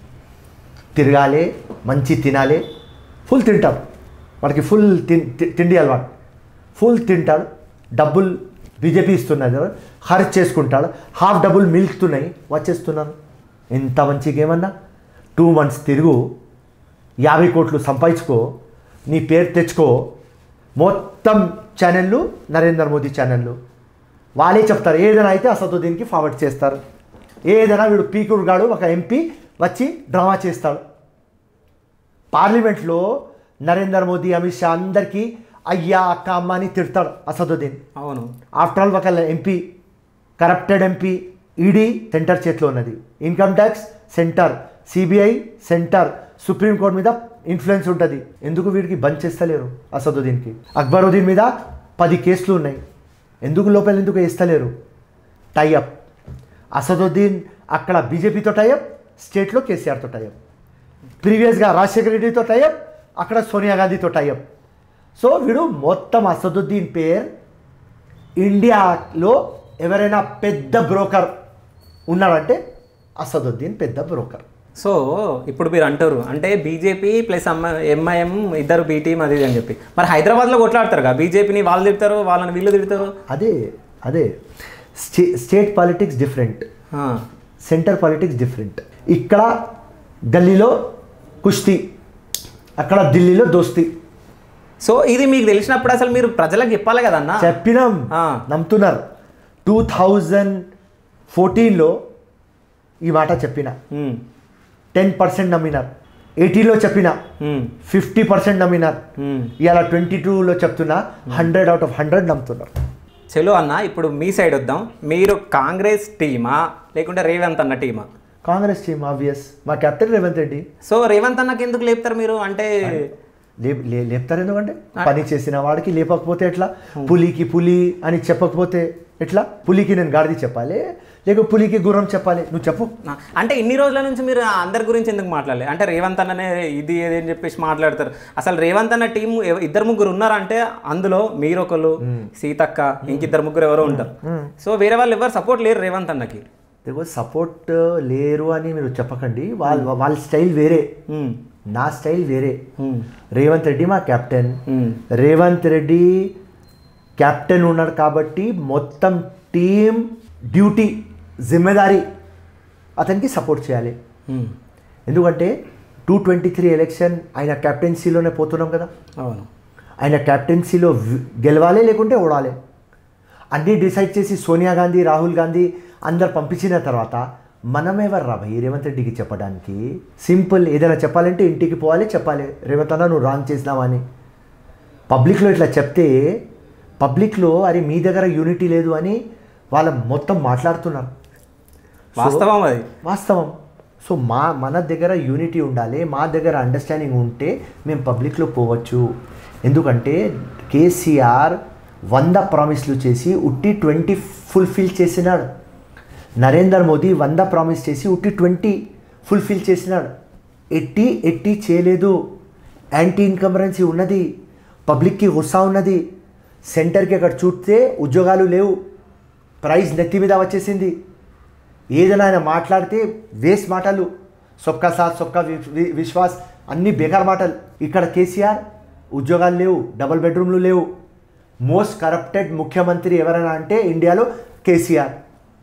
తిరగాలి మంచి తినాలి ఫుల్ తింటాడు వాడికి ఫుల్ తిన్ తి- తిండి అలవాటు ఫుల్ తింటాడు డబ్బులు బీజేపీ ఇస్తున్నది ఖర్చు చేసుకుంటాడు హాఫ్ డబ్బులు మిల్క్తున్నాయి వచ్చేస్తున్నాను ఎంత మంచి గేమ్ అన్నా టూ మంత్స్ తిరుగు యాభై కోట్లు సంపాదించుకో నీ పేరు తెచ్చుకో మొత్తం ఛానళ్ళు నరేంద్ర మోదీ ఛానళ్ళు వాళ్ళే చెప్తారు ఏదైనా అయితే అసదుద్దీన్కి ఫార్వర్డ్ చేస్తారు ఏదైనా వీడు పీకుడు గాడు ఒక ఎంపీ వచ్చి డ్రామా చేస్తాడు పార్లమెంట్లో నరేంద్ర మోదీ అమిత్ షా అందరికీ అయ్యా అక్క అమ్మ అని తిడతాడు అసదుద్దీన్ అవును ఆఫ్టర్ ఆల్ ఒక MP corrupted MP ED center చేతిలో ఉన్నది income tax center CBI center supreme court మీద ఇన్ఫ్లుయెన్స్ ఉంటుంది ఎందుకు వీడికి బంద్ చేస్తలేరు అసదుద్దీన్కి అక్బరుద్దీన్ మీద పది కేసులు ఉన్నాయి ఎందుకు లోపల ఎందుకు వేస్తలేరు టైఅప్ అసదుద్దీన్ అక్కడ బీజేపీతో టైఅప్ స్టేట్లో కేసీఆర్తో టైఅప్ ప్రీవియస్గా రాజశేఖర రెడ్డితో టైఅప్ అక్కడ సోనియా గాంధీతో టైఅప్ సో వీడు మొత్తం అసదుద్దీన్ పేర్ ఇండియాలో ఎవరైనా పెద్ద బ్రోకర్ ఉన్నాడంటే అసదుద్దీన్ పెద్ద బ్రోకర్ సో ఇప్పుడు మీరు అంటారు అంటే బీజేపీ ప్లస్ ఎంఐఎం ఇద్దరు బీ టీం అది ఇది అని చెప్పి మరి హైదరాబాద్లో కొట్లాడతారు కదా బీజేపీని వాళ్ళు తిడతారు వాళ్ళని వీళ్ళు తిడతారు అదే అదే స్టే స్టేట్ పాలిటిక్స్ డిఫరెంట్ ఆ, సెంటర్ పాలిటిక్స్ డిఫరెంట్ ఇక్కడ గల్లీలో కుస్తీ అక్కడ ఢిల్లీలో దోస్తీ సో ఇది మీకు తెలిసినప్పుడు అసలు మీరు ప్రజలకు చెప్పాలి కదన్నా చెప్పినాం ఆ. నమ్ముతున్నారు టూ థౌజండ్ ఫోర్టీన్లో ఈ మాట చెప్పిన ఉమ్, టెన్ పర్సెంట్ నమ్మినారు ఎయిటీలో చెప్పిన ఉమ్, ఫిఫ్టీ పర్సెంట్ నమ్మినారు ఉమ్. ఇలా ట్వంటీ టూలో చెప్తున్నా హండ్రెడ్ అవుట్ ఆఫ్ హండ్రెడ్ నమ్ముతున్నారు చలో అన్న ఇప్పుడు మీ సైడ్ వద్దాం మీరు కాంగ్రెస్ టీమా లేకుంటే రేవంత్ అన్న టీమా కాంగ్రెస్ టీమ్ ఆబ్వియస్ మా కెప్టెన్ రేవంత్ రెడ్డి సో రేవంత్ అన్నకి ఎందుకు లేపుతారు మీరు అంటే లే లే- లేపుతారు ఎందుకంటే పని చేసిన వాడికి లేపకపోతే ఎట్లా పులికి పులి అని చెప్పకపోతే ఎట్లా పులికి నేను గాడిది చెప్పాలి లేక పులికి గుర్రం చెప్పాలి నువ్వు చెప్పు నా- అంటే ఇన్ని రోజుల నుంచి మీరు అందరి గురించి ఎందుకు మాట్లాడలేదు అంటే రేవంత్ అన్ననే ఇది ఏది అని చెప్పేసి మాట్లాడతారు అసలు రేవంత్ అన్న టీం ఇద్దరు ముగ్గురు ఉన్నారంటే అందులో మీరు ఒకరు సీతక్క ఇంకిద్దరు ముగ్గురు ఎవరో ఉంటారు సో వేరే వాళ్ళు ఎవరు సపోర్ట్ లేరు రేవంత్ అన్నకి देखो సపోర్ట్ లేరు అని మీరు చెప్పకండి వాళ్ళ వాళ్ళ స్టైల్ వేరే ఉమ్, నా స్టైల్ వేరే ఉమ్, రేవంత్ రెడ్డి మా captain um, Revanth Reddy captain ఉన్నాడు కాబట్టి మొత్తం టీం డ్యూటీ జిమ్మెదారీ అతనికి సపోర్ట్ చేయాలి ఉమ్. ఎందుకంటే టూ ట్వంటీ త్రీ ఎలక్షన్ ఆయన కెప్టెన్సీలోనే పోతున్నాం కదా అవును ఆయన కెప్టెన్సీలో వి- గెలవాలి లేకుంటే ఓడాలి అన్నీ డిసైడ్ చేసి సోనియా గాంధీ రాహుల్ గాంధీ అందరు పంపించిన తర్వాత మనం ఎవరు రా భయ్ రేవంత్ రెడ్డికి చెప్పడానికి సింపుల్ ఏదైనా చెప్పాలంటే ఇంటికి పోవాలి చెప్పాలి రేవంత్ అన్న నువ్వు రాంగ్ చేసినావా అని పబ్లిక్లో ఇట్లా చెప్తే పబ్లిక్లో అరే మీ దగ్గర యూనిటీ లేదు అని వాళ్ళ మొత్తం మాట్లాడుతున్నారు వాస్తవం అది వాస్తవం సో మా మన దగ్గర యూనిటీ ఉండాలి మా దగ్గర అండర్స్టాండింగ్ ఉంటే మేము పబ్లిక్లో పోవచ్చు ఎందుకంటే కేసీఆర్ వంద ప్రామిస్లు చేసి ఉట్టి ట్వంటీ ఫుల్ఫిల్ చేసినాడు నరేందర్ మోదీ వంద ప్రామిస్ చేసి ఉట్టి ట్వంటీ ఫుల్ఫిల్ చేసినాడు ఎట్టి ఎట్టి చేయలేదు యాంటీ ఇన్కంబరెన్సీ ఉన్నది పబ్లిక్కి గుస్సా ఉన్నది సెంటర్కి అక్కడ చూస్తే ఉద్యోగాలు లేవు ప్రైస్ నెత్తి మీద వచ్చేసింది ఏదైనా ఆయన మాట్లాడితే వేస్ట్ మాటలు సొక్క సాత్ సొక్క వి- వి- విశ్వాస్ అన్ని బేకార్ మాటలు ఇక్కడ కేసీఆర్ ఉద్యోగాలు లేవు డబుల్ బెడ్రూమ్లు లేవు మోస్ట్ కరప్టెడ్ ముఖ్యమంత్రి ఎవరైనా అంటే ఇండియాలో కేసీఆర్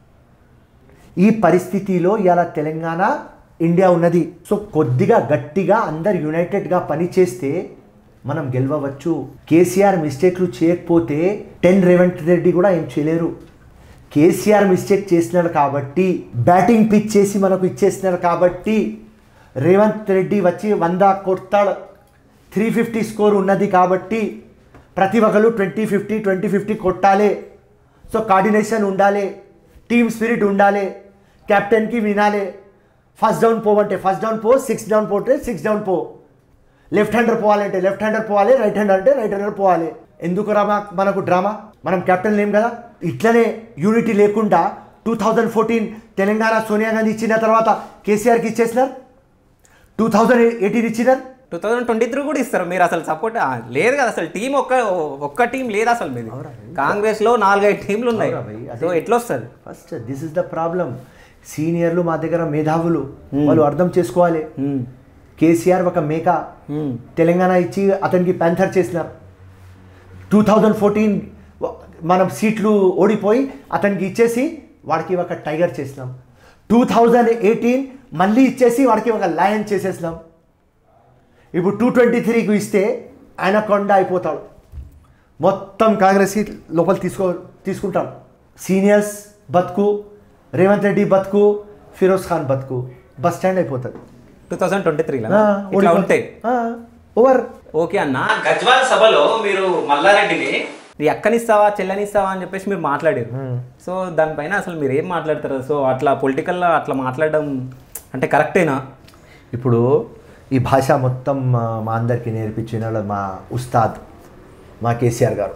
ఈ పరిస్థితిలో ఇవాళ తెలంగాణ ఇండియా ఉన్నది సో కొద్దిగా గట్టిగా అందరు యునైటెడ్గా పనిచేస్తే మనం గెలవవచ్చు కేసీఆర్ మిస్టేక్లు చేయకపోతే టెన్ రేవంత్ రెడ్డి కూడా ఏం చేయలేరు కేసీఆర్ మిస్టేక్ చేసినాడు కాబట్టి బ్యాటింగ్ పిచ్ చేసి మనకు ఇచ్చేసినాడు కాబట్టి రేవంత్ రెడ్డి వచ్చి వంద కొడతాడు త్రీ ఫిఫ్టీ స్కోర్ ఉన్నది కాబట్టి ప్రతి ఒక్కరు ట్వంటీ ఫిఫ్టీ ట్వంటీ ఫిఫ్టీ కొట్టాలి సో కోఆర్డినేషన్ ఉండాలి టీమ్ స్పిరిట్ ఉండాలి కెప్టెన్కి వినాలి ఫస్ట్ డౌన్ పోవంటే ఫస్ట్ డౌన్ పో సిక్స్ డౌన్ పోతే సిక్స్ డౌన్ పో లెఫ్ట్ హ్యాండర్ పోవాలంటే లెఫ్ట్ హ్యాండర్ పోవాలి రైట్ హ్యాండర్ అంటే రైట్ హ్యాండర్ పోవాలి ఎందుకు రామా మనకు డ్రామా మనం కెప్టెన్ లేం కదా ఇట్లనే యూనిటీ లేకుండా two thousand fourteen Telangana Sonia Gandhi ఇచ్చిన తర్వాత కేసీఆర్కి ఇచ్చేసినారు టూ థౌజండ్ ఎయిటీన్ ఇచ్చినారు టూ థౌజండ్ ట్వంటీ త్రీ కూడా ఇస్తారు మీరు అసలు సపోర్ట్ లేదు కదా అసలు టీం ఒక్క ఒక్క టీం లేదు అసలు మీది కాంగ్రెస్ లో నాలుగైదు టీంలు ఉన్నాయి అవురా భయ్, అదే. సో ఎట్లా వస్తుంది first this is the problem సీనియర్లు మా దగ్గర మేధావులు వాళ్ళు అర్థం చేసుకోవాలి కేసీఆర్ ఒక మేక తెలంగాణ ఇచ్చి అతనికి ప్యాంథర్ చేసినారు టూ థౌజండ్ ఫోర్టీన్ మనం సీట్లు ఓడిపోయి అతనికి ఇచ్చేసి వాడికి ఒక టైగర్ చేసినాం టూ థౌజండ్ ఎయిటీన్ మళ్ళీ ఇచ్చేసి వాడికి ఒక లయన్ చేసేసినాం ఇప్పుడు టూ ట్వంటీ త్రీకి ఇస్తే ఆయన కొండ అయిపోతాడు మొత్తం కాంగ్రెస్ సీట్ లోపల తీసుకో తీసుకుంటాడు సీనియర్స్ బతుకు రేవంత్ రెడ్డి బతుకు ఫిరోజ్ ఖాన్ బతుకు బస్ స్టాండ్ అయిపోతుంది టూ థౌజండ్ ట్వంటీ త్రీలో ఆ, ఇట్లా ఓడిపో- ఉంటాయి ఆ, ఓవర్ ఓకే అన్న గజ్వాల్ సభలో మీరు మల్లారెడ్డిని నీ అక్కనిస్తావా చెల్లనిస్తావా అని చెప్పేసి మీరు మాట్లాడారు సో దానిపైన అసలు మీరు ఏం మాట్లాడతారు సో అట్లా పొలిటికల్లో అట్లా మాట్లాడడం అంటే కరెక్టేనా ఇప్పుడు ఈ భాష మొత్తం ఆ, మా అందరికీ నేర్పించిన వాళ్ళు మా ఉస్తాద్ మా కేసీఆర్ గారు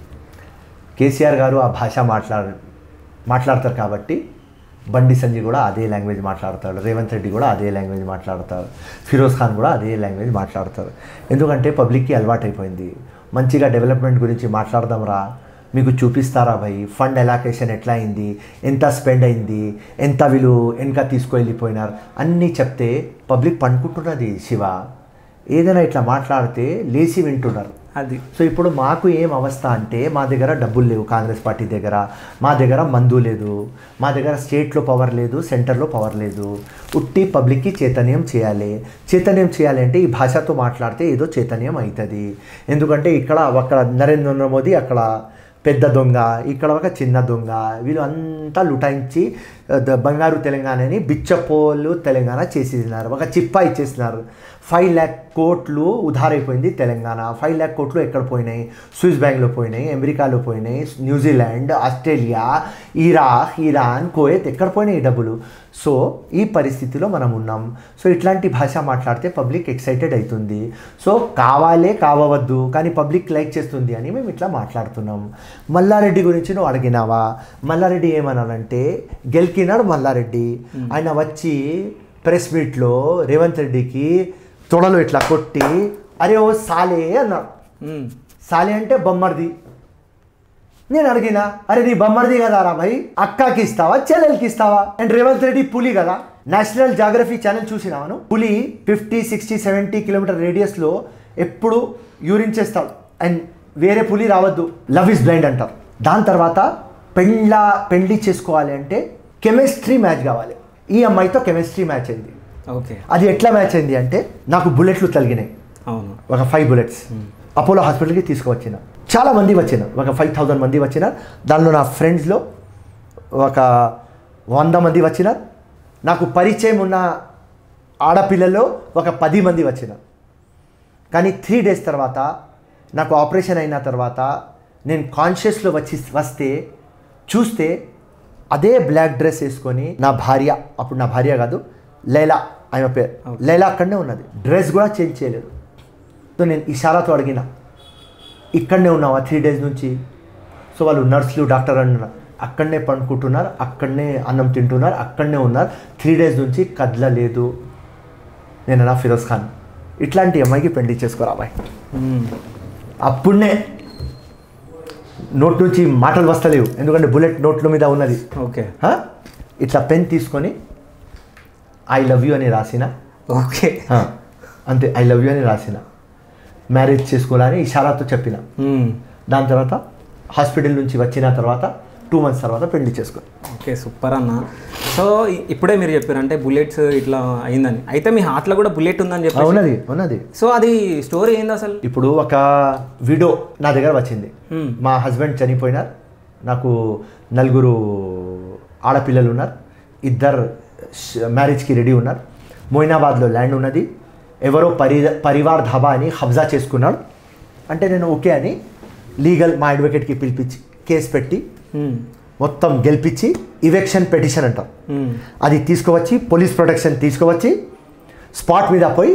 కేసీఆర్ గారు ఆ భాష మాట్లాడ మాట్లాడతారు కాబట్టి బండి సంజయ్ కూడా అదే లాంగ్వేజ్ మాట్లాడతాడు రేవంత్ రెడ్డి కూడా అదే లాంగ్వేజ్ మాట్లాడతారు ఫిరోజ్ ఖాన్ కూడా అదే లాంగ్వేజ్ మాట్లాడతారు ఎందుకంటే పబ్లిక్కి అలవాటు అయిపోయింది మంచిగా డెవలప్మెంట్ గురించి మాట్లాడదాం రా మీకు చూపిస్తారా భయ్ ఫండ్ ఎలాకేషన్ ఎట్లా అయింది ఎంత స్పెండ్ అయింది ఎంత వీళ్ళు వెనక తీసుకువెళ్ళిపోయినారు అన్నీ చెప్తే పబ్లిక్ పండుకుంటున్నది శివ ఏదైనా ఇట్లా మాట్లాడితే లేచి వింటున్నారు అది సో ఇప్పుడు మాకు ఏం అవస్థ అంటే మా దగ్గర డబ్బులు లేవు కాంగ్రెస్ పార్టీ దగ్గర మా దగ్గర మందు లేదు మా దగ్గర స్టేట్లో పవర్ లేదు సెంటర్లో పవర్ లేదు ఉట్టి పబ్లిక్కి చైతన్యం చేయాలి చైతన్యం చేయాలి అంటే ఈ భాషతో మాట్లాడితే ఏదో చైతన్యం అవుతుంది ఎందుకంటే ఇక్కడ అక్కడ నరేంద్ర మోదీ అక్కడ పెద్ద దొంగ ఇక్కడ ఒక చిన్న దొంగ వీళ్ళు అంతా లుటాయించి ఆ, ద- బంగారు తెలంగాణని బిచ్చపోలు తెలంగాణ చేసేసినారు ఒక చిప్పా ఇచ్చేసినారు ఫైవ్ ల్యాక్ కోట్లు ఉధారైపోయింది తెలంగాణ ఫైవ్ ల్యాక్ కోట్లు ఎక్కడ పోయినాయి స్విస్ బ్యాంక్లో పోయినాయి అమెరికాలో పోయినాయి New Zealand Australia Iraq Iran Kuwait ఎక్కడ పోయినాయి ఈ డబ్బులు సో ఈ పరిస్థితిలో మనం ఉన్నాం సో ఇట్లాంటి భాష మాట్లాడితే పబ్లిక్ ఎక్సైటెడ్ అవుతుంది సో కావాలే కావవద్దు కానీ పబ్లిక్ లైక్ చేస్తుంది అని మేము ఇట్లా మాట్లాడుతున్నాం మల్లారెడ్డి గురించి నువ్వు అడిగినావా మల్లారెడ్డి ఏమన్నాడంటే గెలికినాడు మల్లారెడ్డి ఆయన వచ్చి ప్రెస్ మీట్లో రేవంత్ రెడ్డికి తొడలు ఇట్లా కొట్టి అరే ఓ సాలే అన్నాడు మ్మ్. సాలి అంటే బొమ్మర్ది నేను అడిగినా అరే నీ బొమ్మర్ది కదా రా భయ్ అక్కకి ఇస్తావా చెల్లెలకి ఇస్తావా అండ్ రేవంత్ రెడ్డి పులి కదా నేషనల్ జాగ్రఫీ ఛానల్ చూసినాను పులి ఫిఫ్టీ సిక్స్టీ సెవెంటీ కిలోమీటర్ రేడియస్లో ఎప్పుడు యూరిన్ చేస్తాడు అండ్ వేరే పులి రావద్దు లవ్ ఇస్ బ్లైండ్ అంటారు దాని తర్వాత పెళ్ళ పెళ్లి చేసుకోవాలి అంటే కెమిస్ట్రీ మ్యాచ్ కావాలి ఈ అమ్మాయితో కెమిస్ట్రీ మ్యాచ్ అయింది ఓకే అది ఎట్లా మ్యాచ్ అయింది అంటే నాకు బుల్లెట్లు తగిలినాయి అవును ఒక ఫైవ్ బుల్లెట్స్ అపోలో హాస్పిటల్కి తీసుకువచ్చిన చాలా మంది వచ్చిన ఒక ఫైవ్ థౌజండ్ మంది వచ్చిన దానిలో నా ఫ్రెండ్స్లో ఒక వంద మంది వచ్చిన నాకు పరిచయం ఉన్న ఆడపిల్లల్లో ఒక పది మంది వచ్చిన కానీ త్రీ డేస్ తర్వాత నాకు ఆపరేషన్ అయిన తర్వాత నేను కాన్షియస్లో వచ్చి వస్తే చూస్తే అదే బ్లాక్ డ్రెస్ వేసుకొని నా భార్య అప్పుడు నా భార్య కాదు లైలా ఆమె పేరు లైలా అక్కడనే ఉన్నది డ్రెస్ కూడా చేంజ్ చేయలేదు సో నేను ఇషారాతో అడిగిన ఇక్కడనే ఉన్నావా త్రీ డేస్ నుంచి సో వాళ్ళు నర్సులు డాక్టర్ అన్నారు అక్కడనే పండుకుంటున్నారు అక్కడనే అన్నం తింటున్నారు అక్కడనే ఉన్నారు త్రీ డేస్ నుంచి కదలలేదు నేను నా ఫిరోజ్ ఖాన్ ఇట్లాంటి అమ్మాయికి పెళ్లి చేసుకోరా అమ్మాయి మ్మ్. అప్పుడే నోట్ నుంచి మాటలు వస్తలేవు ఎందుకంటే బుల్లెట్ నోట్ల మీద ఉన్నది ఓకే హ? ఇట్లా పెన్ తీసుకొని ఐ లవ్ యూ అని రాసిన ఓకే హ. అంతే ఐ లవ్ యూ అని రాసిన మ్యారేజ్ చేసుకోవాలని ఇషారాతో చెప్పిన మ్మ్. దాని తర్వాత హాస్పిటల్ నుంచి వచ్చిన తర్వాత టూ మంత్స్ తర్వాత పెళ్లి చేసుకో ఓకే సూపర్ అన్న సో ఇ- ఇప్పుడే మీరు చెప్పారు అంటే బుల్లెట్స్ ఇట్లా అయిందని అయితే మీ హార్ట్లో కూడా బుల్లెట్ ఉందని చెప్పి ఉన్నది ఉన్నది సో అది స్టోరీ ఏంది అసలు ఇప్పుడు ఒక వీడియో నా దగ్గర వచ్చింది మ్మ్. మా హస్బెండ్ చనిపోయినారు నాకు నలుగురు ఆడపిల్లలు ఉన్నారు ఇద్దరు ష్- మ్యారేజ్కి రెడీ ఉన్నారు మొయినాబాద్లో ల్యాండ్ ఉన్నది ఎవరో పరి పరివార్ ధాబా అని కబ్జా చేసుకున్నాడు అంటే నేను ఓకే అని లీగల్ మా అడ్వకేట్కి పిలిపించి కేసు పెట్టి మ్మ్. మొత్తం గెలిపించి ఇవెక్షన్ పెటిషన్ అంటాం మ్మ్. అది తీసుకువచ్చి పోలీస్ ప్రొటెక్షన్ తీసుకువచ్చి స్పాట్ మీద పోయి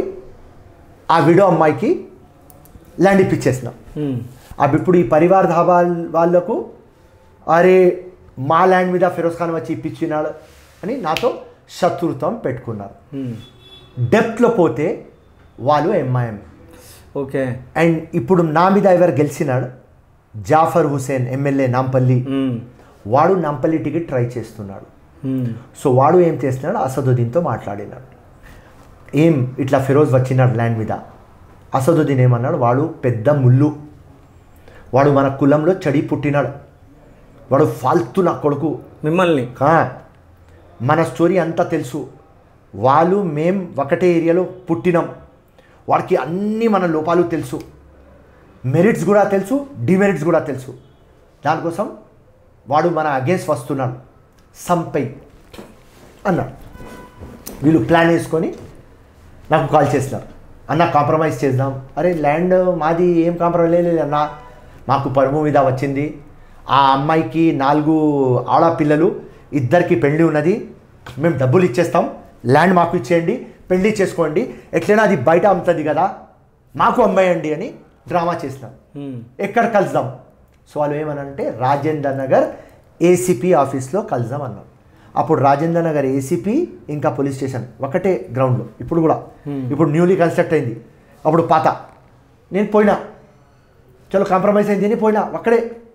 ఆ విడో అమ్మాయికి ల్యాండ్ ఇప్పించేసినాం మ్మ్. అవి ఇప్పుడు ఈ పరివార్ ధాబా వాళ్ళకు అరే మా ల్యాండ్ మీద ఫిరోజ్ ఖాన్ వచ్చి ఇప్పించినాడు అని నాతో శత్రుత్వం పెట్టుకున్నారు మ్మ్. డెప్త్లో పోతే వాళ్ళు ఎంఐఎం ఓకే అండ్ ఇప్పుడు నా మీద ఎవరు గెలిచినాడు జాఫర్ హుసేన్ ఎమ్మెల్యే నాంపల్లి మ్మ్. వాడు నాంపల్లి టికెట్ ట్రై చేస్తున్నాడు మ్మ్. సో వాడు ఏం చేస్తున్నాడు అసదుద్దీన్తో మాట్లాడినాడు ఏం ఇట్లా ఫిరోజ్ వచ్చినాడు ల్యాండ్ మీద అసదుద్దీన్ ఏమన్నాడు వాడు పెద్ద ముళ్ళు వాడు మన కులంలో చడి పుట్టినాడు వాడు ఫాల్తు నా కొడుకు మిమ్మల్ని కా మన స్టోరీ అంతా తెలుసు వాళ్ళు మేం ఒకటే ఏరియాలో పుట్టినాం వాడికి అన్ని మన లోపాలు తెలుసు మెరిట్స్ కూడా తెలుసు డిమెరిట్స్ కూడా తెలుసు దానికోసం వాడు మన అగేన్స్ట్ వస్తున్నాడు సంపై అన్నాడు వీళ్ళు ప్లాన్ వేసుకొని నాకు కాల్ చేసినారు అన్న కాంప్రమైజ్ చేద్దాం అరే ల్యాండ్ మాది ఏం కాంప్రమైజ్ లేదు అన్న మాకు పరుము మీద వచ్చింది ఆ అమ్మాయికి నాలుగు ఆడపిల్లలు ఇద్దరికి పెళ్లి ఉన్నది మేము డబ్బులు ఇచ్చేస్తాం ల్యాండ్ మాకు ఇచ్చేయండి పెళ్లి చేసుకోండి ఎట్లైనా అది బయట అమ్ముతుంది కదా మాకు అమ్మాయండి అని డ్రామా చేసినాం మ్మ్. ఎక్కడ కలుద్దాం సో వాళ్ళు ఏమనంటే రాజేంద్ర నగర్ ఏసీపీ ఆఫీస్లో కలుద్దాం అన్నారు అప్పుడు రాజేంద్ర నగర్ ఏసీపీ ఇంకా పోలీస్ స్టేషన్ ఒకటే గ్రౌండ్లో ఇప్పుడు కూడా ఇప్పుడు న్యూలీ కన్స్ట్రక్ట్ అయింది అప్పుడు పాత నేను పోయినా చలో కాంప్రమైజ్ అయింది అని పోయినా అక్కడే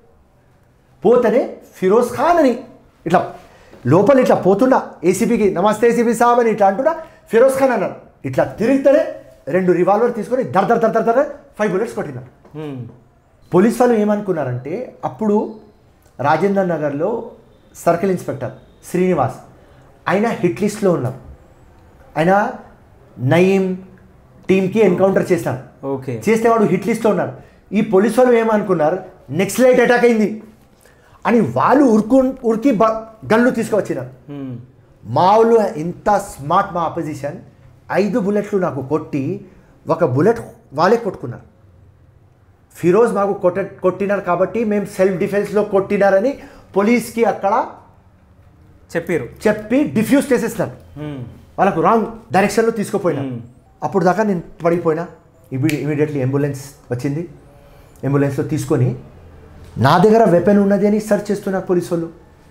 పోతేనే ఫిరోజ్ ఖాన్ అని ఇట్లా లోపల ఇట్లా పోతున్నా ఏసీపీకి నమస్తే ఏసీపీ సాబ్ అని ఇట్లా అంటున్నా ఫిరోజ్ ఖాన్ అన్నాడు ఇట్లా తిరిగితేనే రెండు రివాల్వర్ తీసుకొని దర్ దర్ దర్ దర్ దర్ ఫైవ్ బుల్లెట్స్ కొట్టినారు మ్మ్. పోలీస్ వాళ్ళు ఏమనుకున్నారంటే అప్పుడు రాజేంద్ర నగర్లో సర్కిల్ ఇన్స్పెక్టర్ శ్రీనివాస్ ఆయన హిట్ లిస్ట్లో ఉన్నారు ఆయన నయీం టీంకి ఎన్కౌంటర్ చేశాడు ఓకే చేస్తే వాడు హిట్ లిస్ట్లో ఉన్నాడు ఈ పోలీస్ వాళ్ళు ఏమనుకున్నారు నెక్స్ట్ లైట్ అటాక్ అయింది అని వాళ్ళు ఉరుకు ఉరికి బ గన్లు తీసుకువచ్చినారు మ్మ్. మా వాళ్ళు ఇంత స్మార్ట్ మా అపోజిషన్ ఐదు బుల్లెట్లు నాకు కొట్టి ఒక బుల్లెట్ వాళ్ళే కొట్టుకున్నారు ఫిరోజ్ మాకు కొట్ట కొట్టినారు కాబట్టి మేము సెల్ఫ్ డిఫెన్స్లో కొట్టినారని పోలీస్కి అక్కడ చెప్పారు చెప్పి డిఫ్యూజ్ చేసేసినారు మ్మ్. వాళ్ళకు రాంగ్ డైరెక్షన్లో తీసుకుపోయినా మ్మ్. అప్పుడు దాకా నేను పడిపోయినా ఇమీడి ఇమీడియట్లీ అంబులెన్స్ వచ్చింది అంబులెన్స్లో తీసుకొని నా దగ్గర వెపన్ ఉన్నది అని సెర్చ్ చేస్తున్నారు పోలీసు వాళ్ళు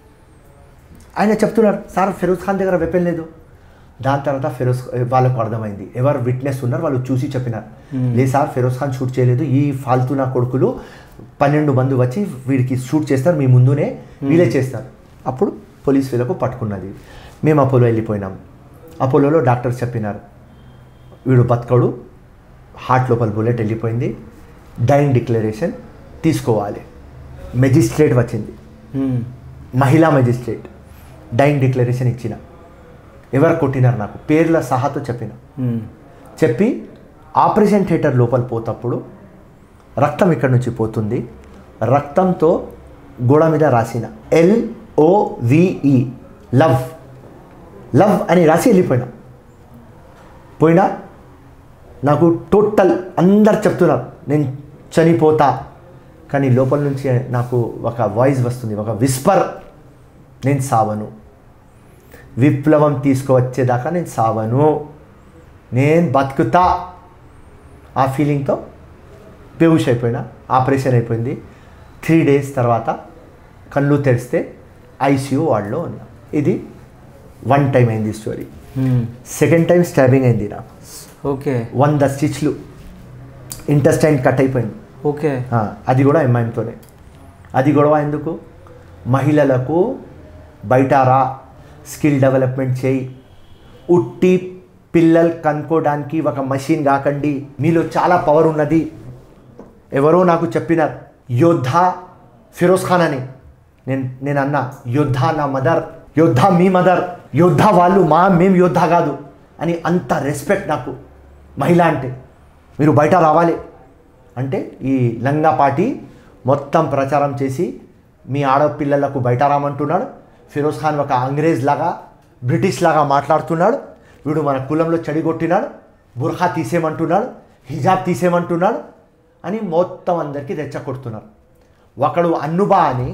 ఆయన చెప్తున్నారు సార్ ఫిరోజ్ ఖాన్ దగ్గర వెపన్ లేదు దాని తర్వాత ఫిరోజ్ వాళ్ళకు అర్థమైంది ఎవరు విట్నెస్ ఉన్నారు వాళ్ళు చూసి చెప్పినారు లేదు సార్ ఫిరోజ్ ఖాన్ షూట్ చేయలేదు ఈ ఫాల్తూ నా కొడుకులు పన్నెండు మంది వచ్చి వీడికి షూట్ చేస్తారు మీ ముందునే వీళ్ళే చేస్తారు అప్పుడు పోలీస్ వీళ్ళకు పట్టుకున్నది మేము అపోలో వెళ్ళిపోయినాం అపోలోలో డాక్టర్స్ చెప్పినారు వీడు బతకడు హార్ట్ లోపల బుల్లెట్ వెళ్ళిపోయింది డైన్ డిక్లరేషన్ తీసుకోవాలి మెజిస్ట్రేట్ వచ్చింది మ్మ్. మహిళా మెజిస్ట్రేట్ డైన్ డిక్లరేషన్ ఇచ్చిన ఎవరు కొట్టినారు నాకు పేర్ల సహాతో చెప్పిన మ్మ్. చెప్పి ఆపరేషన్ థియేటర్ లోపల పోతప్పుడు రక్తం ఇక్కడ నుంచి పోతుంది రక్తంతో గోడ మీద రాసిన ఎల్ఓవిఈ లవ్ లవ్ అని రాసి వెళ్ళిపోయినా పోయినా నాకు టోటల్ అందరు చెప్తున్నారు నేను చనిపోతా కానీ లోపల నుంచి నాకు ఒక వాయిస్ వస్తుంది ఒక విస్పర్ నేను సావను విప్లవం తీసుకువచ్చేదాకా నేను సావను నేను బతుకుతా ఆ ఫీలింగ్తో బేహుష్ అయిపోయినా ఆపరేషన్ అయిపోయింది త్రీ డేస్ తర్వాత కళ్ళు తెరిస్తే ఐసీయూ వార్డులో ఉన్నా ఇది వన్ టైం అయింది స్టోరీ సెకండ్ టైం స్టాబింగ్ అయింది నాకు ఓకే వంద స్టిచ్లు ఇంటెస్టైన్ కట్ అయిపోయింది ఓకే ఆ, అది కూడా ఎంఐఎంతోనే అది గొడవ ఎందుకు మహిళలకు బయట రా స్కిల్ డెవలప్మెంట్ చేయి ఉట్టి పిల్లలు కనుక్కోవడానికి ఒక మషిన్ కాకండి మీలో చాలా పవర్ ఉన్నది ఎవరో నాకు చెప్పినారు యోద్ధ ఫిరోజ్ ఖాన్ అని నేను నేను అన్నా యోద్ధ నా మదర్ యోద్ధ మీ మదర్ యోద్ధ వాళ్ళు మా మేం యోద్ధ కాదు అని అంత రెస్పెక్ట్ నాకు మహిళ అంటే మీరు బయట రావాలి అంటే ఈ లంగా పార్టీ మొత్తం ప్రచారం చేసి మీ ఆడపిల్లలకు బయట రామంటున్నాడు ఫిరోజ్ ఖాన్ ఒక అంగ్రేజ్ లాగా బ్రిటిష్ లాగా మాట్లాడుతున్నాడు వీడు మన కులంలో చెడిగొట్టినాడు బుర్ఖా తీసేయమంటున్నాడు హిజాబ్ తీసేయమంటున్నాడు అని మొత్తం అందరికీ రెచ్చగొడుతున్నారు ఒకడు అన్నుబా అని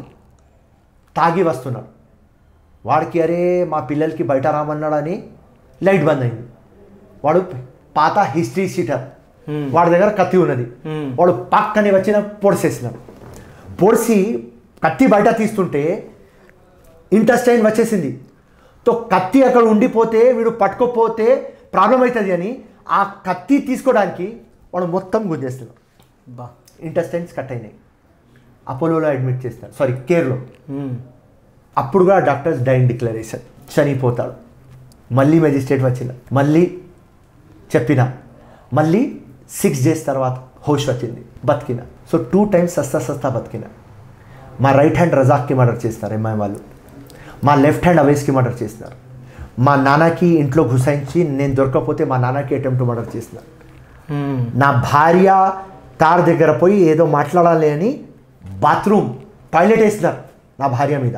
తాగి వస్తున్నాడు వాడికి అరే మా పిల్లలకి బయట రామన్నాడని లైట్ బంద్ అయింది వాడు పాత హిస్టరీ సీటర్ Hmm. వాడి దగ్గర కత్తి ఉన్నది Hmm. వాడు పక్కని వచ్చిన పొడిసేసినాడు పొడిసి కత్తి బయట తీస్తుంటే ఇంటెస్టైన్ వచ్చేసింది తో కత్తి అక్కడ ఉండిపోతే వీడు పట్టుకోపోతే ప్రాబ్లం అవుతుంది అని ఆ కత్తి తీసుకోవడానికి వాడు మొత్తం గుంజేస్తున్నాడు బా ఇంటెస్టైన్స్ కట్ అయినాయి అపోలోలో అడ్మిట్ చేస్తారు సారీ కేర్లో మ్మ్. అప్పుడు కూడా డాక్టర్స్ డైన్ డిక్లరేషన్ చనిపోతాడు మళ్ళీ మెజిస్ట్రేట్ వచ్చిన మళ్ళీ చెప్పిన మళ్ళీ సిక్స్ డేస్ తర్వాత హోష్ వచ్చింది బతికిన సో టూ టైమ్స్ సస్తా సస్తా బతికిన మా రైట్ హ్యాండ్ రజాక్కి మర్డర్ చేస్తారు ఎంఐ వాళ్ళు మా లెఫ్ట్ హ్యాండ్ అవేస్కి మర్డర్ చేస్తున్నారు మా నాన్నకి ఇంట్లో గుసాయించి నేను దొరకకపోతే మా నాన్నకి అటెంప్ట్ మర్డర్ చేస్తున్నారు మ్మ్. నా భార్య కార్ దగ్గర పోయి ఏదో మాట్లాడాలి అని బాత్రూమ్ టాయిలెట్ వేసినారు నా భార్య మీద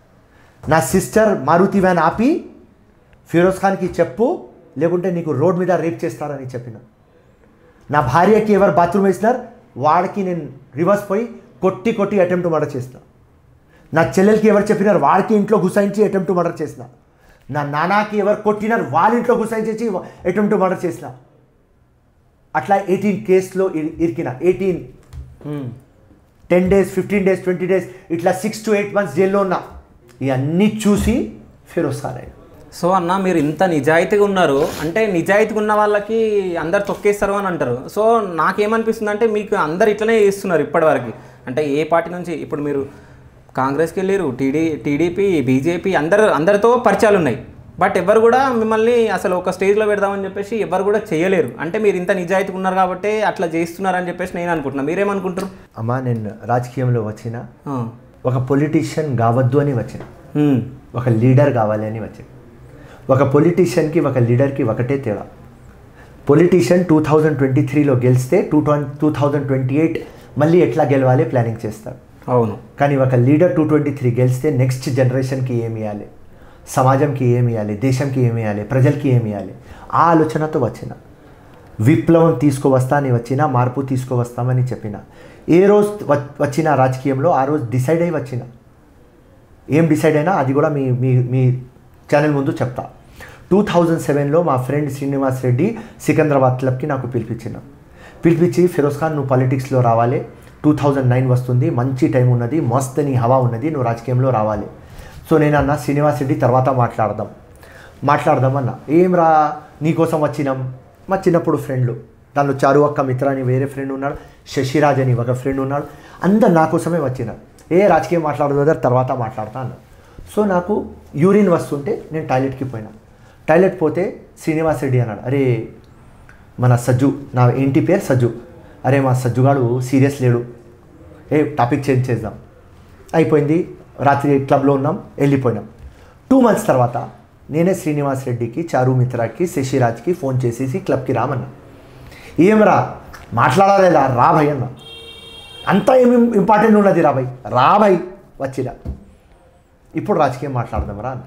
నా సిస్టర్ మారుతి వ్యాన్ ఆపి ఫిరోజ్ ఖాన్కి చెప్పు లేకుంటే నీకు రోడ్ మీద రేప్ చేస్తారని చెప్పిన నా భార్యకి ఎవరు బాత్రూమ్ వేసినారు వాడికి నేను రివర్స్ పోయి కొట్టి కొట్టి అటెంప్ట్ మర్డర్ చేసిన నా చెల్లెలకి ఎవరు చెప్పినారు వాడికి ఇంట్లో గుసాయించి అటెంప్ట్ మర్డర్ చేసిన నా నాన్నకి ఎవరు కొట్టినారు వాళ్ళ ఇంట్లో గుసాయించేసి అటెంప్ట్ మర్డర్ చేసిన అట్లా ఎయిటీన్ కేసులో ఇర్- ఇరికిన ఎయిటీన్ మ్మ్. Ten days fifteen days twenty days ఇట్లా సిక్స్ టు ఎయిట్ మంత్స్ జైల్లో ఉన్నా ఇవన్నీ చూసి ఫిరోజ్ ఖాన్ అయ్యాడు సో అన్న మీరు ఇంత నిజాయితీగా ఉన్నారు అంటే నిజాయితీగా ఉన్న వాళ్ళకి అందరు తొక్కేస్తారు అని అంటారు సో నాకేమనిపిస్తుంది అంటే మీకు అందరు ఇట్లనే చేస్తున్నారు ఇప్పటివరకు అంటే ఏ పార్టీ నుంచి ఇప్పుడు మీరు కాంగ్రెస్కి వెళ్ళారు టీడీ టీడీపీ బీజేపీ అందరు అందరితో పరిచయాలు ఉన్నాయి బట్ ఎవరు కూడా మిమ్మల్ని అసలు ఒక స్టేజ్లో పెడదామని చెప్పేసి ఎవరు కూడా చేయలేరు అంటే మీరు ఇంత నిజాయితీగా ఉన్నారు కాబట్టి అట్లా చేస్తున్నారని చెప్పేసి నేను అనుకుంటున్నాను మీరేమనుకుంటారు అమ్మా నేను రాజకీయంలో వచ్చిన ఆ. ఒక పొలిటీషియన్ కావద్దు అని వచ్చిన ఉమ్. ఒక లీడర్ కావాలి అని వచ్చిన ఒక పొలిటీషియన్కి ఒక లీడర్కి ఒకటే తేడా పొలిటీషియన్ టూ థౌజండ్ ట్వంటీ త్రీలో గెలిస్తే two two thousand twenty eight మళ్ళీ ఎట్లా గెలవాలి ప్లానింగ్ చేస్తారు అవును కానీ ఒక లీడర్ టూ ట్వంటీ త్రీ గెలిస్తే నెక్స్ట్ జనరేషన్కి ఏమి ఇవ్వాలి సమాజంకి ఏమి ఇవ్వాలి దేశంకి ఏమి ఇవ్వాలి ప్రజలకి ఏమి ఇవ్వాలి ఆ ఆలోచనతో వచ్చిన విప్లవం తీసుకువస్తా అని వచ్చిన మార్పు తీసుకువస్తామని చెప్పిన ఏ రోజు వ- వచ్చిన రాజకీయంలో ఆ రోజు డిసైడ్ అయి వచ్చిన ఏం డిసైడ్ అయినా అది కూడా మీ మీ మీ ఛానల్ ముందు చెప్తా టూ థౌజండ్ సెవెన్లో మా ఫ్రెండ్ శ్రీనివాస్ రెడ్డి సికింద్రాబాద్ క్లబ్కి నాకు పిలిపించిన పిలిపించి ఫిరోజ్ ఖాన్ నువ్వు పాలిటిక్స్లో రావాలి టూ థౌజండ్ నైన్ వస్తుంది మంచి టైం ఉన్నది మస్త్ నీ హవా ఉన్నది నువ్వు రాజకీయంలో రావాలి సో నేను అన్న శ్రీనివాస్ రెడ్డి తర్వాత మాట్లాడదాం మాట్లాడదాం అన్న ఏం రా నీకోసం వచ్చినాం మా చిన్నప్పుడు ఫ్రెండ్లు దానిలో చారు అక్క మిత్ర అని వేరే ఫ్రెండ్ ఉన్నాడు శశిరాజ్ అని ఒక ఫ్రెండ్ ఉన్నాడు అందరు నా కోసమే వచ్చినారు ఏ రాజకీయం మాట్లాడదు తర్వాత మాట్లాడతా అన్న సో నాకు యూరిన్ వస్తుంటే నేను టాయిలెట్కి పోయినా టాయిలెట్ పోతే శ్రీనివాస్ రెడ్డి అన్నాడు అరే మన సజ్జు నా ఇంటి పేరు సజ్జు అరే మా సజ్జుగాడు సీరియస్ లేడు ఏ టాపిక్ చేంజ్ చేద్దాం అయిపోయింది రాత్రి క్లబ్లో ఉన్నాం వెళ్ళిపోయినాం టూ మంత్స్ తర్వాత నేనే శ్రీనివాస్ రెడ్డికి చారు మిత్రాకి శశిరాజ్కి ఫోన్ చేసేసి క్లబ్కి రామన్నా ఏం రా మాట్లాడాలేదా రా భయ్ అన్న అంతా ఏమి ఇంపార్టెంట్ ఉన్నది రా భయ్ రా భయ్ వచ్చిరా ఇప్పుడు రాజకీయం మాట్లాడదాం రా అన్న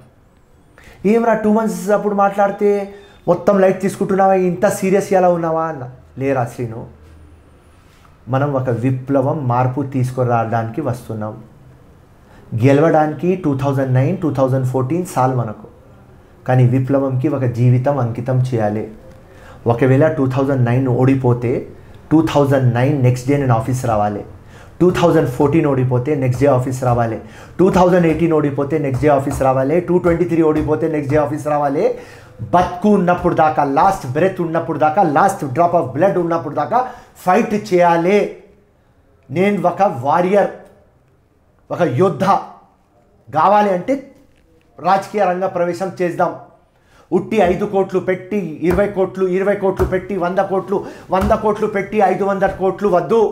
ఏం రా టూ మంత్స్ అప్పుడు మాట్లాడితే మొత్తం లైట్ తీసుకుంటున్నావా ఇంత సీరియస్ ఎలా ఉన్నావా అన్న లేరా శ్రీను మనం ఒక విప్లవం మార్పు తీసుకురావడానికి వస్తున్నాం గెలవడానికి two thousand nine two thousand fourteen సాల్ మనకు కానీ విప్లవంకి ఒక జీవితం అంకితం చేయాలి ఒకవేళ టూ థౌజండ్ నైన్ ఓడిపోతే two thousand nine next day నేను ఆఫీస్ రావాలి టూ థౌజండ్ ఫోర్టీన్ ఓడిపోతే నెక్స్ట్ డే ఆఫీస్ రావాలి టూ థౌజండ్ ఎయిటీన్ ఓడిపోతే నెక్స్ట్ డే ఆఫీస్ రావాలి టూ ట్వంటీ త్రీ ఓడిపోతే నెక్స్ట్ డే ఆఫీస్ రావాలి బతుకు ఉన్నప్పుడు దాకా లాస్ట్ బ్రెత్ ఉన్నప్పుడు దాకా లాస్ట్ డ్రాప్ ఆఫ్ బ్లడ్ ఉన్నప్పుడు దాకా ఫైట్ చేయాలి నేను ఒక వారియర్ ఒక యోద్ధ కావాలి అంటే రాజకీయ రంగ ప్రవేశం చేద్దాం ఉట్టి ఐదు కోట్లు పెట్టి ఇరవై కోట్లు ఇరవై కోట్లు పెట్టి వంద కోట్లు వంద కోట్లు పెట్టి ఐదు వందల కోట్లు వద్దు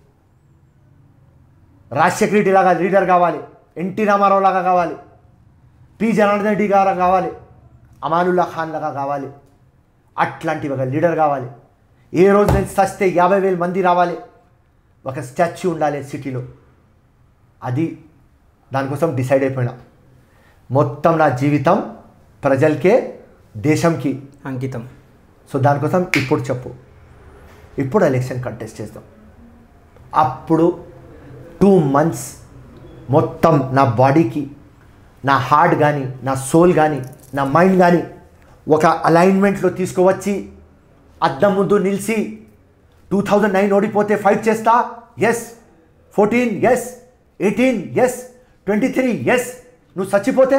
రాజశేఖర రెడ్డి లాగా లీడర్ కావాలి ఎన్టీ రామారావు లాగా కావాలి పి జనార్దన్ రెడ్డి గారు కావాలి అమానుల్లా ఖాన్ లాగా కావాలి అట్లాంటి ఒక లీడర్ కావాలి ఏ రోజు నేను సస్తే యాభై వేల మంది రావాలి ఒక స్టాచ్యూ ఉండాలి సిటీలో అది దానికోసం డిసైడ్ అయిపోయినా మొత్తం నా జీవితం ప్రజలకే దేశంకి అంకితం సో దానికోసం ఇప్పుడు చెప్పు ఇప్పుడు ఎలక్షన్ కంటెస్ట్ చేద్దాం అప్పుడు టూ మంత్స్ మొత్తం నా బాడీకి నా హార్ట్ కానీ నా సోల్ కానీ నా మైండ్ కానీ ఒక అలైన్మెంట్లో తీసుకువచ్చి అద్దం ముందు నిలిచి టూ థౌజండ్ నైన్ ఓడిపోతే ఫైట్ చేస్తా yes fourteen yes eighteen yes twenty three yes నువ్వు చచ్చిపోతే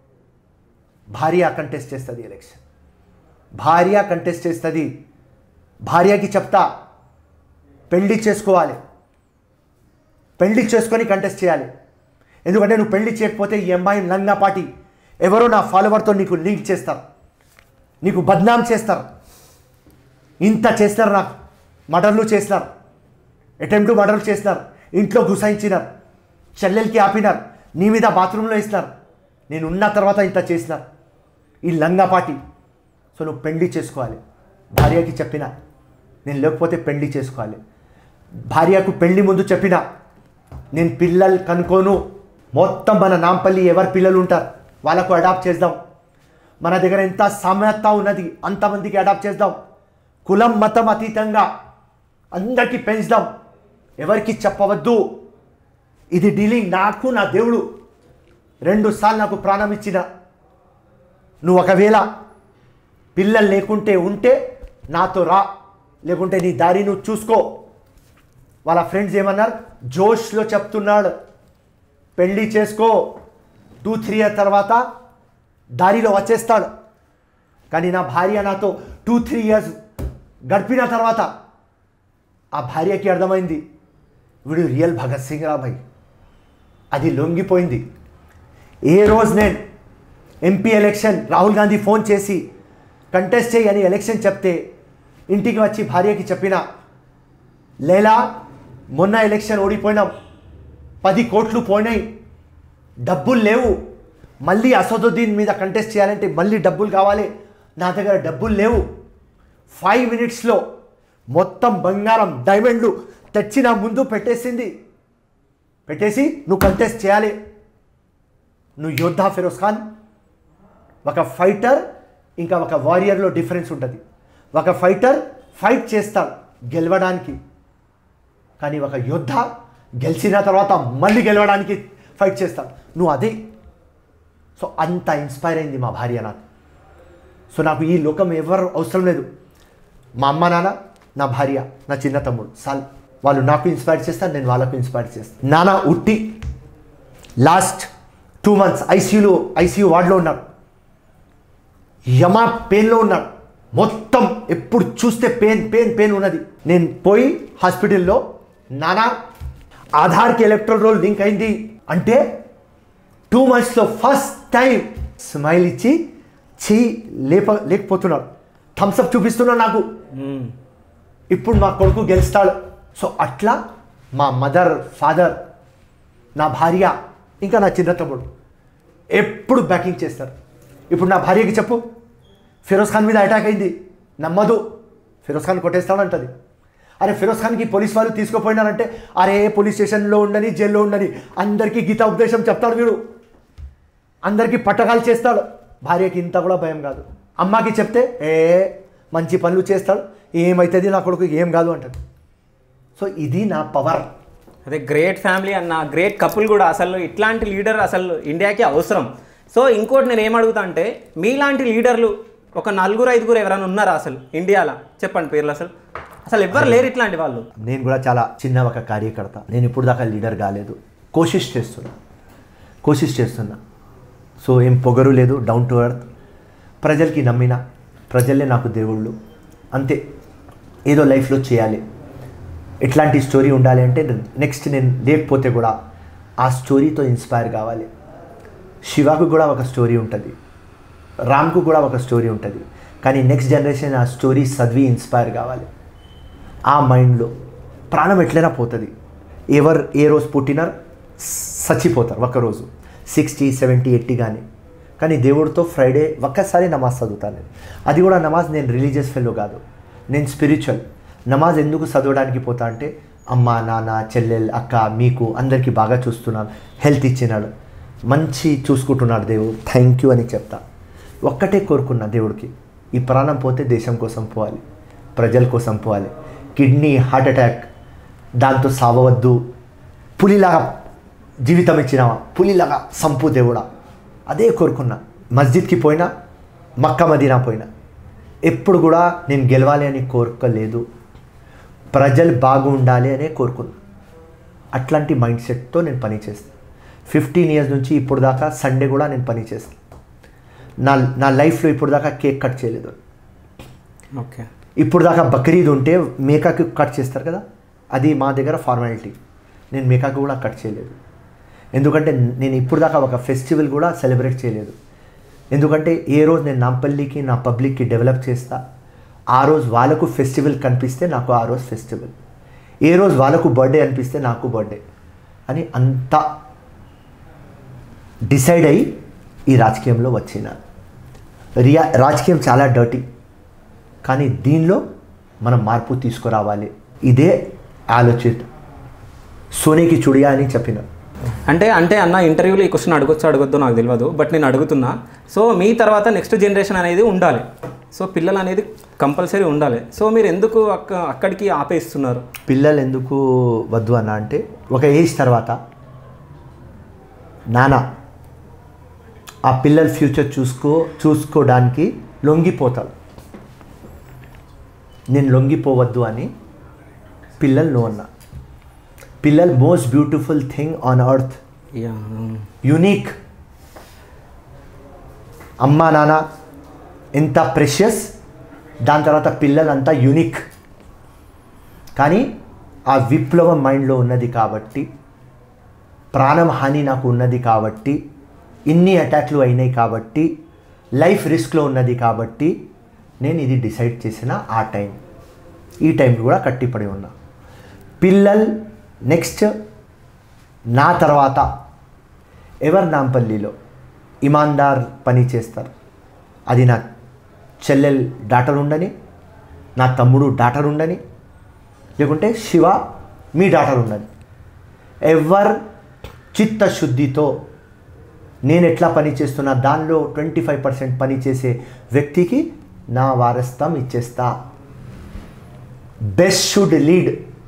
భార్య కంటెస్ట్ చేస్తుంది ఎలక్షన్ భార్య కంటెస్ట్ చేస్తుంది భార్యకి చెప్తా పెళ్లి చేసుకోవాలి పెళ్లి చేసుకొని కంటెస్ట్ చేయాలి ఎందుకంటే నువ్వు పెళ్లి చేయకపోతే ఈ అమ్మాయి లంగాపాటి ఎవరో నా ఫాలోవర్తో నీకు లింక్ చేస్తారు నీకు బద్నాం చేస్తారు ఇంత చేస్తారు నాకు మర్డర్లు చేసినారు అటెంప్ట్ మర్డర్లు చేసినారు ఇంట్లో గుసాయించినారు చెల్లెలకి ఆపినారు నీ మీద బాత్రూంలో వేసినారు నేను ఉన్న తర్వాత ఇంత చేసినారు ఈ లంగాపాటి సో నువ్వు పెళ్లి చేసుకోవాలి భార్యకి చెప్పిన నేను లేకపోతే పెళ్లి చేసుకోవాలి భార్యకు పెళ్లి ముందు చెప్పిన నేను పిల్లలు కనుకోను మొత్తం మన నాంపల్లి ఎవరు పిల్లలు ఉంటారు వాళ్ళకు అడాప్ట్ చేద్దాం మన దగ్గర ఎంత సామ్యత ఉన్నది అంతమందికి అడాప్ట్ చేద్దాం కులం మతం అతీతంగా అందరికీ పెంచుదాం ఎవరికి చెప్పవద్దు ఇది డీలింగ్ నాకు నా దేవుడు రెండు సార్లు నాకు ప్రాణం ఇచ్చిన నువ్వు ఒకవేళ పిల్లలు లేకుంటే ఉంటే నాతో రా లేకుంటే నీ దారి నువ్వు చూసుకో వాళ్ళ ఫ్రెండ్స్ ఏమన్నారు జోష్లో చెప్తున్నాడు పెళ్ళి చేసుకో టూ త్రీ ఇయర్ తర్వాత దారిలో వచ్చేస్తాడు కానీ నా భార్య నాతో టూ త్రీ ఇయర్స్ గడిపిన తర్వాత ఆ భార్యకి అర్థమైంది వీడు రియల్ భగత్ సింగ్ రా భాయ్ అది లొంగిపోయింది ఏ రోజు నేను MP election Rahul Gandhi phone చేసి కంటెస్ట్ చేయి అని ఎలక్షన్ చెప్తే ఇంటికి వచ్చి భార్యకి చెప్పిన లేలా మొన్న ఎలక్షన్ ఓడిపోయినాం పది కోట్లు పోయినాయి డబ్బులు లేవు మళ్ళీ అసదుద్దీన్ మీద కంటెస్ట్ చేయాలంటే మళ్ళీ డబ్బులు కావాలి నా దగ్గర డబ్బులు లేవు ఫైవ్ మినిట్స్లో మొత్తం బంగారం డైమండ్లు తెచ్చి నా ముందు పెట్టేసింది పెట్టేసి నువ్వు కంటెస్ట్ చేయాలి నువ్వు యోద్ధా ఫిరోజ్ ఖాన్ ఒక ఫైటర్ ఇంకా ఒక వారియర్లో డిఫరెన్స్ ఉంటుంది ఒక ఫైటర్ ఫైట్ చేస్తాడు గెలవడానికి కానీ ఒక యోద్ధ గెలిచిన తర్వాత మళ్ళీ గెలవడానికి ఫైట్ చేస్తాడు నువ్వు అదే సో అంత ఇన్స్పైర్ అయింది మా భార్య నాకు సో నాకు ఈ లోకం ఎవరు అవసరం లేదు మా అమ్మ నాన్న నా భార్య నా చిన్న తమ్ముడు సాల్ వాళ్ళు నాకు ఇన్స్పైర్ చేస్తారు నేను వాళ్ళకు ఇన్స్పైర్ చేస్తాను నాన్న ఉట్టి లాస్ట్ టూ మంత్స్ ఐసీయూలో ఐసీయూ వార్డులో ఉన్నాడు యమా పెయిన్లో ఉన్నాడు మొత్తం ఎప్పుడు చూస్తే పెయిన్ పెయిన్ పెయిన్ ఉన్నది నేను పోయి హాస్పిటల్లో నానా ఆధార్కి ఎలక్ట్రల్ రోల్ లింక్ అయింది అంటే టూ మంత్స్లో ఫస్ట్ టైం స్మైల్ ఇచ్చి చెయ్యి లేప లేకపోతున్నాడు థమ్స్అప్ చూపిస్తున్నాడు నాకు మ్మ్. ఇప్పుడు మా కొడుకు గెలుస్తాడు సో అట్లా మా మదర్ ఫాదర్ నా భార్య ఇంకా నా చిన్న తమ్ముడు ఎప్పుడు బ్యాకింగ్ చేస్తారు ఇప్పుడు నా భార్యకి చెప్పు ఫిరోజ్ ఖాన్ మీద అటాక్ అయింది నమ్మదు ఫిరోజ్ ఖాన్ కొట్టేస్తాడంటది అరే ఫిరోజ్ ఖాన్కి పోలీస్ వాళ్ళు తీసుకుపోయినారంటే అరే పోలీస్ స్టేషన్లో ఉండని జైల్లో ఉండని అందరికీ గీతా ఉపదేశం చెప్తాడు వీడు అందరికీ పట్టకాలు చేస్తాడు భార్యకి ఇంత కూడా భయం కాదు అమ్మకి చెప్తే ఏ మంచి పనులు చేస్తాడు ఏమవుతుంది నా కొడుకు ఏం కాదు అంటాడు సో ఇది నా పవర్ అదే గ్రేట్ ఫ్యామిలీ అన్న గ్రేట్ కపుల్ కూడా అసలు ఇట్లాంటి లీడర్ అసలు ఇండియాకి అవసరం సో ఇంకోటి నేను ఏమడుగుతా అంటే మీలాంటి లీడర్లు ఒక నలుగురు ఐదుగురు ఎవరైనా ఉన్నారా అసలు ఇండియాలో చెప్పండి పేర్లు అసలు అసలు ఎవ్వరు లేరు ఇట్లాంటి వాళ్ళు నేను కూడా చాలా చిన్న ఒక కార్యకర్త నేను ఇప్పుడు దాకా లీడర్ కాలేదు కోషిష్ చేస్తున్నా కోషిష్ చేస్తున్నా సో ఏం పొగరు లేదు డౌన్ టు ఎర్త్ ప్రజలకి నమ్మిన ప్రజలే నాకు దేవుళ్ళు అంతే ఏదో లైఫ్లో చేయాలి ఎట్లాంటి స్టోరీ ఉండాలి అంటే నెక్స్ట్ నేను లేకపోతే కూడా ఆ స్టోరీతో ఇన్స్పైర్ కావాలి శివకు కూడా ఒక స్టోరీ ఉంటుంది రామ్కు కూడా ఒక స్టోరీ ఉంటుంది కానీ నెక్స్ట్ జనరేషన్ ఆ స్టోరీ చదివి ఇన్స్పైర్ కావాలి ఆ మైండ్లో ప్రాణం ఎట్లైనా పోతుంది ఎవరు ఏ రోజు పుట్టినారు చచ్చిపోతారు ఒక్కరోజు సిక్స్టీ సెవెంటీ ఎయిటీ కానీ కానీ దేవుడితో ఫ్రైడే ఒక్కసారి నమాజ్ చదువుతాను నేను అది కూడా నమాజ్ నేను రిలీజియస్ ఫెలో కాదు నేను స్పిరిచువల్ నమాజ్ ఎందుకు చదవడానికి పోతా అంటే అమ్మ నాన్న చెల్లెల్ అక్క మీకు అందరికీ బాగా చూస్తున్నాను హెల్త్ ఇచ్చినాడు మంచి చూసుకుంటున్నాడు దేవుడు థ్యాంక్ యూ అని చెప్తా ఒక్కటే కోరుకున్నా దేవుడికి ఈ ప్రాణం పోతే దేశం కోసం పోవాలి ప్రజల కోసం పోవాలి కిడ్నీ హార్ట్ అటాక్ దాంతో సావవద్దు పులిలాగా జీవితం ఇచ్చినావా పులిలాగా సంపు దేవుడా అదే కోరుకున్నా మస్జిద్కి పోయినా మక్క మదీనా పోయినా ఎప్పుడు కూడా నేను గెలవాలి అని కోరుకోలేదు ప్రజలు బాగుండాలి అనే కోరుకున్నా అట్లాంటి మైండ్ సెట్తో నేను పని చేస్తాను ఫిఫ్టీన్ ఇయర్స్ నుంచి ఇప్పుడు దాకా సండే కూడా నేను పని చేస్తాను నా నా లైఫ్లో ఇప్పుడు దాకా కేక్ కట్ చేయలేదు ఓకే ఇప్పుడు దాకా బక్రీద్ ఉంటే మేకాకి కట్ చేస్తారు కదా అది మా దగ్గర ఫార్మాలిటీ నేను మేకాకి కూడా కట్ చేయలేదు ఎందుకంటే నేను ఇప్పుడు దాకా ఒక ఫెస్టివల్ కూడా సెలబ్రేట్ చేయలేదు ఎందుకంటే ఏ రోజు నేను నాంపల్లికి నా పబ్లిక్కి డెవలప్ చేస్తా ఆ రోజు వాళ్ళకు ఫెస్టివల్ కనిపిస్తే నాకు ఆ రోజు ఫెస్టివల్ ఏ రోజు వాళ్ళకు బర్త్డే అనిపిస్తే నాకు బర్త్డే అని అంత డిసైడ్ అయ్యి ఈ రాజకీయంలో వచ్చిన రియా రాజకీయం చాలా డర్టీ కానీ దీనిలో మనం మార్పు తీసుకురావాలి ఇదే ఆలోచిత సోనేకి చుడియా అని చెప్పిన అంటే అంటే అన్న ఇంటర్వ్యూలో ఈ క్వశ్చన్ అడగొచ్చు అడగొద్దు నాకు తెలియదు బట్ నేను అడుగుతున్నా సో మీ తర్వాత నెక్స్ట్ జనరేషన్ అనేది ఉండాలి సో పిల్లలు అనేది కంపల్సరీ ఉండాలి సో మీరు ఎందుకు అక్క అక్కడికి ఆపేస్తున్నారు పిల్లలు ఎందుకు వద్దు అన్న అంటే ఒక ఏజ్ తర్వాత నాన్న ఆ పిల్లల ఫ్యూచర్ చూసుకో చూసుకోవడానికి లొంగిపోతాడు నేను లొంగిపోవద్దు అని పిల్లలు నో అన్న పిల్లలు most beautiful thing on earth yeah unique అమ్మా నాన్న ఎంత ప్రెషియస్ దాని తర్వాత పిల్లలంతా యునిక్ కానీ ఆ విప్లవం మైండ్లో ఉన్నది కాబట్టి ప్రాణం హాని నాకు ఉన్నది కాబట్టి ఇన్ని అటాక్లు అయినాయి కాబట్టి లైఫ్ రిస్క్లో ఉన్నది కాబట్టి నేను ఇది డిసైడ్ చేసిన ఆ టైం ఈ టైం కూడా కట్టిపడి ఉన్నా పిల్లలు నెక్స్ట్ నా తర్వాత ఎవరు నాంపల్లిలో ఇమాందార్ పని చేస్తారు అది నా చెల్లెల్ డాటర్ ఉండని నా తమ్ముడు డాటర్ ఉండని లేకుంటే శివ మీ డాటర్ ఉండని ఎవరు చిత్తశుద్ధితో నేను ఎట్లా పని చేస్తున్నా దానిలో ట్వంటీ ఫైవ్ పర్సెంట్ పని చేసే వ్యక్తికి నా వారస్థం ఇచ్చేస్తా best should lead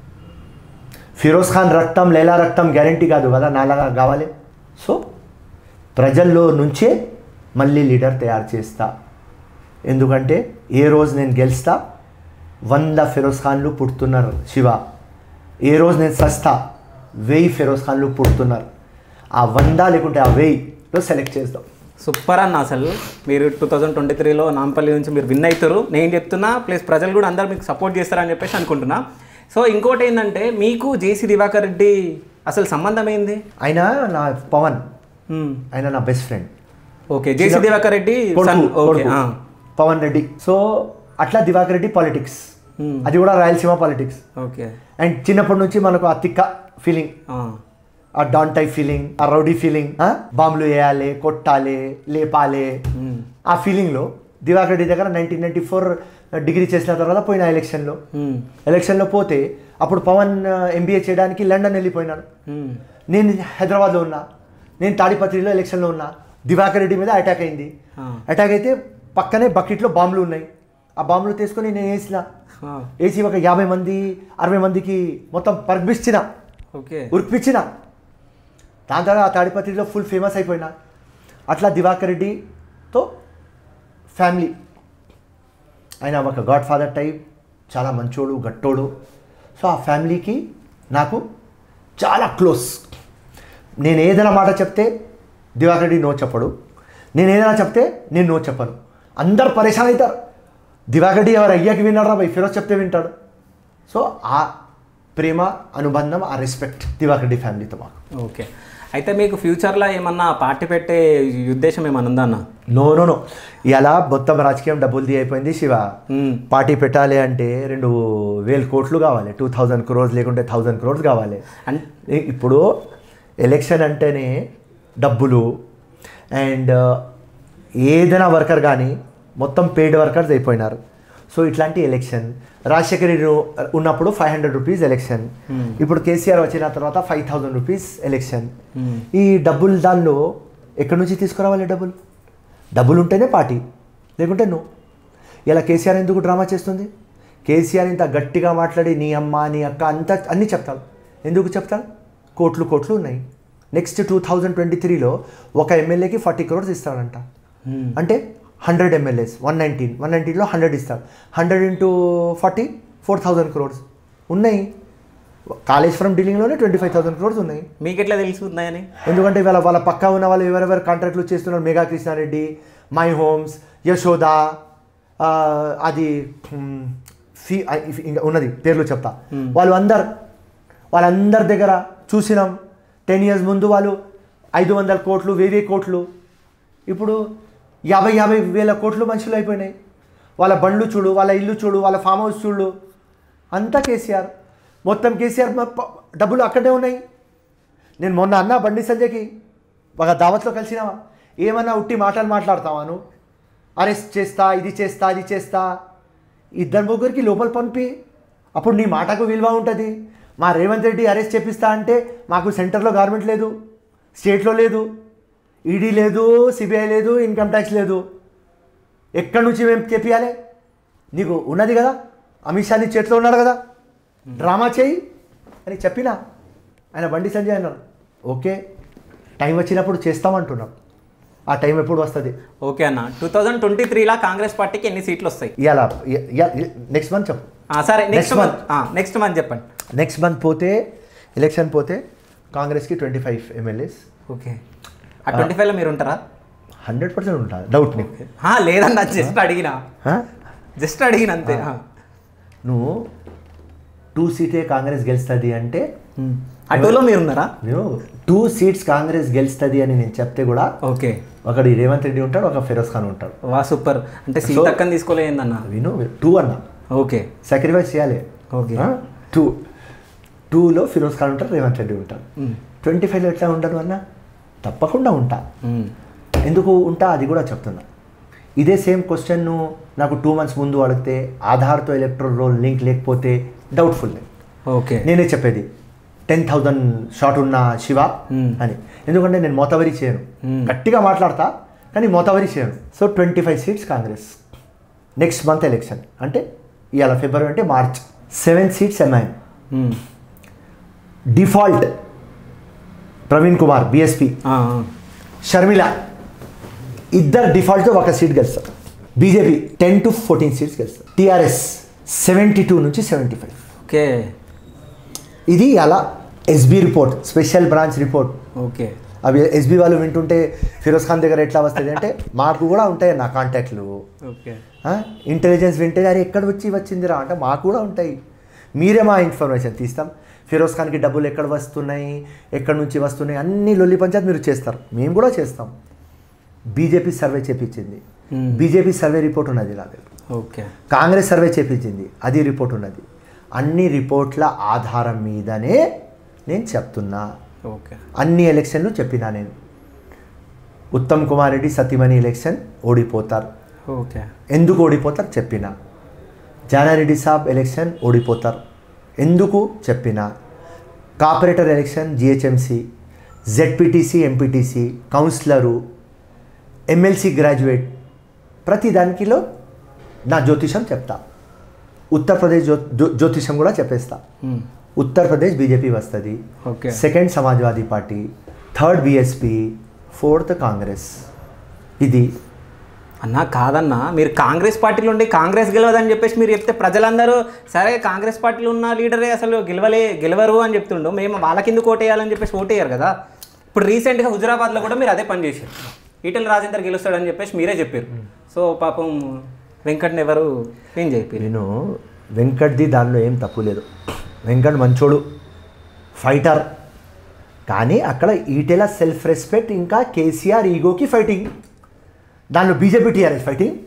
Feroz Khan రక్తం లేలా రక్తం గ్యారంటీ కాదు కదా నాలాగా కావాలి సో ప్రజల్లో నుంచే మళ్ళీ లీడర్ తయారు చేస్తా ఎందుకంటే ఏ రోజు నేను గెలుస్తా వంద ఫిరోజ్ ఖాన్లు పుడుతున్నారు శివ ఏ రోజు నేను సస్తా వెయ్యి ఫిరోజ్ ఖాన్లు పుడుతున్నారు ఆ వంద లేకుంటే ఆ వెయ్యిలో సెలెక్ట్ చేస్తాం సూపర్ అన్న అసలు మీరు టూ థౌజండ్ ట్వంటీ త్రీలో నాంపల్లి నుంచి మీరు విన్ అవుతారు నేను చెప్తున్నా ప్లస్ ప్రజలు కూడా అందరు మీకు సపోర్ట్ చేస్తారని చెప్పేసి అనుకుంటున్నా సో ఇంకోటి ఏంటంటే మీకు జేసీ దివాకర్ రెడ్డి అసలు సంబంధం ఏంది ఆయన నా పవన్ హ్మ్. ఆయన నా best friend okay JC Diwakar Reddy కొడుకు, సన్ ఓకే కొడుకు. ఆ. పవన్ రెడ్డి సో అట్లా దివాకర్ రెడ్డి పాలిటిక్స్ Hmm. అది కూడా రాయలసీమ పాలిటిక్స్ ఓకే అండ్ చిన్నప్పటి నుంచి మనకు ఆ తిక్క ఫీలింగ్ ఆ. ఆ డాన్ టైప్ ఫీలింగ్ ఆ రౌడీ ఫీలింగ్ బాంబులు వేయాలి కొట్టాలి లేపాలి హ్మ్. ఆ ఫీలింగ్లో దివాకర్ రెడ్డి దగ్గర నైన్టీన్ నైన్టీ ఫోర్ డిగ్రీ చేసిన తర్వాత పోయిన ఎలక్షన్లో హ్మ్. ఎలక్షన్లో పోతే అప్పుడు పవన్ ఎంబీఏ చేయడానికి లండన్ వెళ్ళిపోయినాడు హ్మ్. నేను హైదరాబాద్లో ఉన్నా నేను తాడిపత్రిలో ఎలక్షన్లో ఉన్నా దివాకర్ రెడ్డి మీద అటాక్ అయింది ఆ. అటాక్ అయితే పక్కనే బకెట్లో బాంబులు ఉన్నాయి ఆ బాంబులు తీసుకొని నేను వేసిన ఆ, వేసి ఒక యాభై మంది అరవై మందికి మొత్తం పర్మిచ్చిన ఓకే ఉరిపించిన దాని తర్వాత ఆ తాడిపత్రిలో ఫుల్ ఫేమస్ అయిపోయినా అట్లా దివాకర్ రెడ్డితో ఫ్యామిలీ ఆయన ఒక గాడ్ ఫాదర్ టైప్ చాలా మంచోడు గట్టోడు సో ఆ ఫ్యామిలీకి నాకు చాలా క్లోజ్ నేను ఏదైనా మాట చెప్తే దివాకర్ రెడ్డి నో చెప్పడు నేను ఏదైనా చెప్తే నేను నో చెప్పను అందరు పరేషాన్ అవుతారు దివాకర్ రెడ్డి ఎవరు అయ్యాకి విన్నారా బై ఫిరోజ్ చెప్తే వింటాడు సో ఆ ప్రేమ అనుబంధం ఆ రెస్పెక్ట్ దివాకర్ రెడ్డి ఫ్యామిలీతో మాకు ఓకే అయితే మీకు ఫ్యూచర్లో ఏమన్నా పార్టీ పెట్టే ఉద్దేశం ఏమన్నా ఉందా అన్న నో నో నో ఇలా మొత్తం రాజకీయం డబ్బులు ది అయిపోయింది శివ మ్మ్. పార్టీ పెట్టాలి అంటే రెండు వేలు కోట్లు కావాలి టూ థౌజండ్ క్రోర్స్ లేకుంటే థౌజండ్ క్రోర్స్ కావాలి అన్- ఇ- ఇప్పుడు ఎలక్షన్ అంటేనే డబ్బులు అండ్ ఏదైనా వర్కర్ కానీ మొత్తం పెయిడ్ వర్కర్స్ అయిపోయినారు సో ఇట్లాంటి ఎలక్షన్ రాజశేఖర్ రెడ్డి ఉన్నప్పుడు ఫైవ్ హండ్రెడ్ రూపీస్ ఎలక్షన్ ఇప్పుడు కేసీఆర్ వచ్చిన తర్వాత ఫైవ్ థౌజండ్ రూపీస్ ఎలక్షన్ మ్మ్. ఈ డబ్బులు దానిలో ఎక్కడి నుంచి తీసుకురావాలి డబ్బులు డబ్బులు ఉంటేనే పార్టీ లేకుంటే నో ఇలా కేసీఆర్ ఎందుకు డ్రామా చేస్తుంది కేసీఆర్ ఇంత గట్టిగా మాట్లాడి నీ అమ్మ నీ అక్క అంత అన్నీ చెప్తాడు ఎందుకు చెప్తాడు కోట్లు కోట్లు ఉన్నాయి నెక్స్ట్ టూ థౌజండ్ ట్వంటీ త్రీలో ఒక ఎమ్మెల్యేకి ఫార్టీ క్రోర్స్ ఇస్తాడంట మ్మ్. అంటే hundred MLAs one nineteen one నైన్టీన్లో హండ్రెడ్ ఇస్తాడు hundred into forty four thousand crores ఉన్నాయి కాళేశ్వరం డీలింగ్లోనే ట్వంటీ ఫైవ్ థౌసండ్ క్రోర్స్ ఉన్నాయి మీకు ఎట్లా తెలిసి ఉన్నాయని ఎందుకంటే ఇవాళ వాళ్ళ పక్కా ఉన్న వాళ్ళు ఎవరెవరు కాంట్రాక్ట్లు చేస్తున్నారు మెగా కృష్ణారెడ్డి మై హోమ్స్ యశోద ఆ, అది హ్మ్, ఫీ ఆ, ఇఫ్ ఇంకా ఉన్నది పేర్లు చెప్తా వాళ్ళు అందరు వాళ్ళందరి దగ్గర చూసినాం టెన్ ఇయర్స్ ముందు వాళ్ళు ఐదు వందల కోట్లు వెయ్యి కోట్లు ఇప్పుడు యాభై యాభై వేల కోట్లు మనుషులు అయిపోయినాయి వాళ్ళ బండ్లు చూడు వాళ్ళ ఇల్లు చూడు వాళ్ళ ఫామ్ హౌస్ చూడు అంతా కేసీఆర్ మొత్తం కేసీఆర్ మ- ప- డబ్బులు అక్కడే ఉన్నాయి నేను మొన్న అన్న బండి సంజయ్కి ఒక దావత్లో కలిసినావా ఏమన్నా ఉట్టి మాటలు మాట్లాడతావా నువ్వు అరెస్ట్ చేస్తా ఇది చేస్తా అది చేస్తా ఇద్దరు ముగ్గురికి లోపల పంపి అప్పుడు నీ మాటకు విలువ ఉంటుంది మా రేవంత్ రెడ్డి అరెస్ట్ చేపిస్తా అంటే మాకు సెంటర్లో గవర్నమెంట్ లేదు స్టేట్లో లేదు ఈడీ లేదు సిబిఐ లేదు ఇన్కమ్ ట్యాక్స్ లేదు ఎక్కడి నుంచి మేము చెప్పియాలి నీకు ఉన్నది కదా అమిత్ షా నీ చేతిలో ఉన్నాడు కదా డ్రామా చేయి అని చెప్పినా ఆయన బండి సంజయ్ అన్నారు ఓకే టైం వచ్చినప్పుడు చేస్తామంటున్నాం ఆ టైం ఎప్పుడు వస్తుంది ఓకే అన్న టూ థౌజండ్ ట్వంటీ త్రీలో కాంగ్రెస్ పార్టీకి ఎన్ని సీట్లు వస్తాయి ఇవాళ నెక్స్ట్ మంత్ చెప్పు ఆ, సరే next Next month next month చెప్పండి నెక్స్ట్ మంత్ పోతే ఎలక్షన్ పోతే కాంగ్రెస్కి ట్వంటీ ఫైవ్ ఎమ్మెల్యేస్ ఓకే ఆ ట్వంటీ ఫైవ్లో మీరు ఉంటారా హండ్రెడ్ పర్సెంట్ ఉంటుంది డౌట్ నీకు ఆ, లేదన్న జస్ట్ అడిగిన ఆ? జస్ట్ అడిగిన అంతే ఆ. నువ్వు టూ సీటే కాంగ్రెస్ గెలుస్తుంది అంటే ఆ టూలో మీరు ఉన్నారా నేను టూ సీట్స్ కాంగ్రెస్ గెలుస్తుంది అని నేను చెప్తే కూడా ఓకే ఒకటి రేవంత్ రెడ్డి ఉంటాడు ఒక ఫిరోజ్ ఖాన్ ఉంటాడు వా సూపర్ అంటే సీట్ So- అక్కని తీసుకోలేదన్న విను టూ అన్నా ఓకే సాక్రిఫైస్ చేయాలి ఓకే టూ టూలో ఫిరోజ్ ఖాన్ ఉంటారు రేవంత్ రెడ్డి ఉంటారు ట్వంటీ ఫైవ్లో ఎట్లా ఉంటారు అన్న తప్పకుండా ఉంటా మ్మ్. ఎందుకు ఉంటా అది కూడా చెప్తున్నా ఇదే సేమ్ క్వశ్చన్ నాకు టూ మంత్స్ ముందు అడిగితే ఆధార్తో ఎలక్ట్రల్ రోల్ లింక్ లేకపోతే డౌట్ఫుల్ ఓకే నేనే చెప్పేది టెన్ థౌజండ్ షాట్ ఉన్న శివ Hmm. అని ఎందుకంటే నేను మోతవరి చేయను Hmm. గట్టిగా మాట్లాడతా కానీ మోతవరి చేయను so twenty five seats Congress next month election అంటే ఇవాళ ఫిబ్రవరి అంటే మార్చ్ సెవెన్ సీట్స్ ఎంఐఎం మ్మ్. డిఫాల్ట్ ప్రవీణ్ కుమార్ బిఎస్పి ఆ, ఆ. షర్మిల ఇద్దరు డిఫాల్ట్తో ఒక సీట్ గెలుస్తారు BJP ten to fourteen seats గెలుస్తారు టీఆర్ఎస్ సెవెంటీ టూ నుంచి సెవెంటీ ఫైవ్ ఓకే ఇది అలా SB report special branch report okay అవి ఎస్బీ వాళ్ళు వింటుంటే ఫిరోజ్ ఖాన్ దగ్గర ఎట్లా వస్తుంది అంటే మాకు కూడా ఉంటాయి నా కాంటాక్ట్లు ఓకే ఇంటెలిజెన్స్ వింటే అరే ఎక్కడ వచ్చి వచ్చిందిరా అంటే మాకు కూడా ఉంటాయి మీరే మా ఇన్ఫర్మేషన్ తీస్తాం ఫిరోజ్ ఖాన్కి డబ్బులు ఎక్కడ వస్తున్నాయి ఎక్కడి నుంచి వస్తున్నాయి అన్ని లొల్లి పంచాయత్ మీరు చేస్తారు మేము కూడా చేస్తాం బీజేపీ సర్వే చేపించింది Hmm. బీజేపీ సర్వే రిపోర్ట్ ఉన్నది నా దగ్గర ఓకే కాంగ్రెస్ సర్వే చేపించింది అది రిపోర్ట్ ఉన్నది అన్ని రిపోర్ట్ల ఆధారం మీదనే నేను చెప్తున్నా ఓకే అన్ని ఎలక్షన్లు చెప్పినా నేను ఉత్తమ్ కుమార్ రెడ్డి సతీమణి ఎలక్షన్ ఓడిపోతారు ఓకే ఎందుకు ఓడిపోతారు చెప్పిన జానారెడ్డి సాబ్ ఎలక్షన్ ఓడిపోతారు ఎందుకు చెప్పిన corporator election GHMC ZPTC MPTC councillor MLC graduate ప్రతి దానికిలో నా జ్యోతిషం చెప్తా ఉత్తరప్రదేశ్ జ్యో జ్యో- జ్యోతిషం కూడా చెప్పేస్తా మ్మ్. ఉత్తరప్రదేశ్ బీజేపీ వస్తుంది okay second Samajwadi party third BSP fourth Congress ఇది అన్నా కాదన్నా మీరు కాంగ్రెస్ పార్టీలో ఉండి కాంగ్రెస్ గెలవదని చెప్పేసి మీరు చెప్తే ప్రజలందరూ సరే కాంగ్రెస్ పార్టీలో ఉన్న లీడరే అసలు గెలవలే గెలవరు అని చెప్తుండు మేము వాళ్ళకి ఎందుకు ఓటేయాలని చెప్పేసి ఓటేయరు కదా ఇప్పుడు రీసెంట్గా హుజురాబాద్లో కూడా మీరు అదే పని చేశారు ఈటెల రాజేందర్ గెలుస్తాడని చెప్పేసి మీరే చెప్పారు సో పాపం వెంకట్ని ఎవరు ఏం చెప్పారు నేను వెంకట్ది దానిలో ఏం తప్పు లేదు వెంకట్ మంచోడు ఫైటర్ కానీ అక్కడ ఈటెల సెల్ఫ్ రెస్పెక్ట్ ఇంకా కేసీఆర్ ఈగోకి ఫైటింగ్ దానిలో బీజేపీ టీఆర్ఎస్ ఫైటింగ్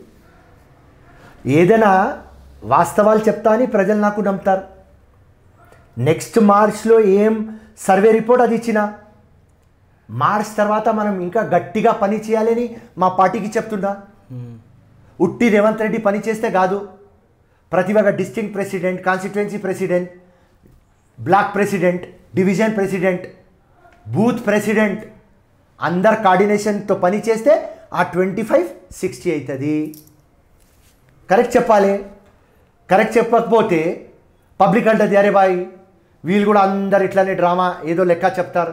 ఏదైనా వాస్తవాలు చెప్తా అని ప్రజలు నాకు నమ్ముతారు నెక్స్ట్ మార్చ్లో ఏం సర్వే రిపోర్ట్ అది ఇచ్చిన మార్చ్ తర్వాత మనం ఇంకా గట్టిగా పని చేయాలని మా పార్టీకి చెప్తుండా ఉట్టి రేవంత్ రెడ్డి పని చేస్తే కాదు ప్రతి ఒక్క district president constituency president block president division president booth president అందరు కోఆర్డినేషన్తో పని చేస్తే ఆ ట్వంటీ ఫైవ్ సిక్స్టీ అవుతుంది కరెక్ట్ చెప్పాలి కరెక్ట్ చెప్పకపోతే పబ్లిక్ అంటది అరే బాయ్ వీళ్ళు కూడా అందరు ఇట్లానే డ్రామా ఏదో లెక్క చెప్తారు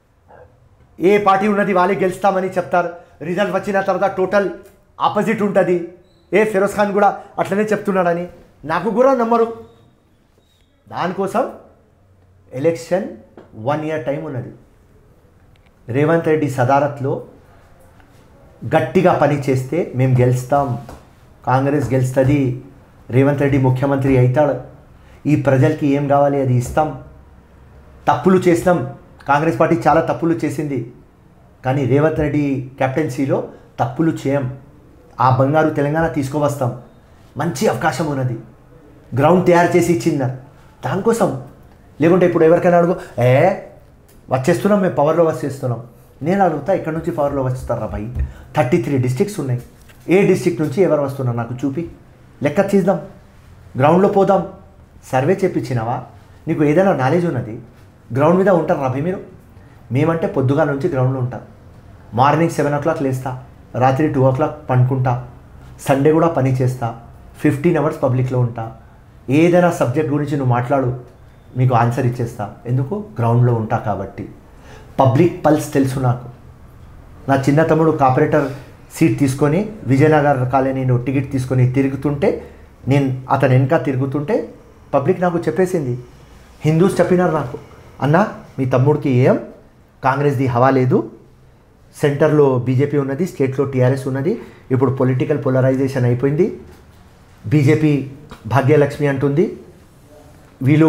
ఏ పార్టీ ఉన్నది వాళ్ళే గెలుస్తామని చెప్తారు రిజల్ట్ వచ్చిన తర్వాత టోటల్ ఆపోజిట్ ఉంటుంది ఏ ఫిరోజ్ ఖాన్ కూడా అట్లనే చెప్తున్నాడని నాకు కూడా నమ్మరు దానికోసం ఎలక్షన్ వన్ ఇయర్ టైం ఉన్నది రేవంత్ రెడ్డి సదారత్లో గట్టిగా పని చేస్తే మేము గెలుస్తాం కాంగ్రెస్ గెలుస్తుంది రేవంత్ రెడ్డి ముఖ్యమంత్రి అవుతాడు ఈ ప్రజలకి ఏం కావాలి అది ఇస్తాం తప్పులు చేసినాం కాంగ్రెస్ పార్టీ చాలా తప్పులు చేసింది కానీ రేవంత్ రెడ్డి కెప్టెన్సీలో తప్పులు చేయం ఆ బంగారు తెలంగాణ తీసుకువస్తాం మంచి అవకాశం ఉన్నది గ్రౌండ్ తయారు చేసి ఇచ్చిందారు దానికోసం లేకుంటే ఇప్పుడు ఎవరికైనా అడుగు ఏ వచ్చేస్తున్నాం మేము పవర్లో వచ్చేస్తున్నాం నేను అడుగుతా ఇక్కడ నుంచి పవర్లో వస్తారా భయ్ థర్టీ త్రీ డిస్ట్రిక్ట్స్ ఉన్నాయి ఏ డిస్ట్రిక్ట్ నుంచి ఎవరు వస్తున్నారు నాకు చూపి లెక్క తీద్దాం గ్రౌండ్లో పోదాం సర్వే చేపించినావా నీకు ఏదైనా నాలెడ్జ్ ఉన్నది గ్రౌండ్ మీద ఉంటారు రాబీ మీరు మేమంటే పొద్దుగా నుంచి గ్రౌండ్లో ఉంటాం మార్నింగ్ సెవెన్ ఓ క్లాక్ లేస్తా రాత్రి టూ ఓ క్లాక్ పండుకుంటా సండే కూడా పని చేస్తా ఫిఫ్టీన్ అవర్స్ పబ్లిక్లో ఉంటా ఏదైనా సబ్జెక్ట్ గురించి నువ్వు మాట్లాడు మీకు ఆన్సర్ ఇచ్చేస్తా ఎందుకు గ్రౌండ్లో ఉంటా కాబట్టి పబ్లిక్ పల్స్ తెలుసు నాకు నా చిన్న తమ్ముడు కార్పొరేటర్ సీట్ తీసుకొని విజయనగర్ కాలనీలో టికెట్ తీసుకొని తిరుగుతుంటే నేను అతను వెనక తిరుగుతుంటే పబ్లిక్ నాకు చెప్పేసింది హిందూస్ చెప్పినారు నాకు అన్న మీ తమ్ముడికి ఏం కాంగ్రెస్ది హవా లేదు సెంటర్లో బీజేపీ ఉన్నది స్టేట్లో టీఆర్ఎస్ ఉన్నది ఇప్పుడు పొలిటికల్ పోలరైజేషన్ అయిపోయింది బీజేపీ భాగ్యలక్ష్మి అంటుంది వీళ్ళు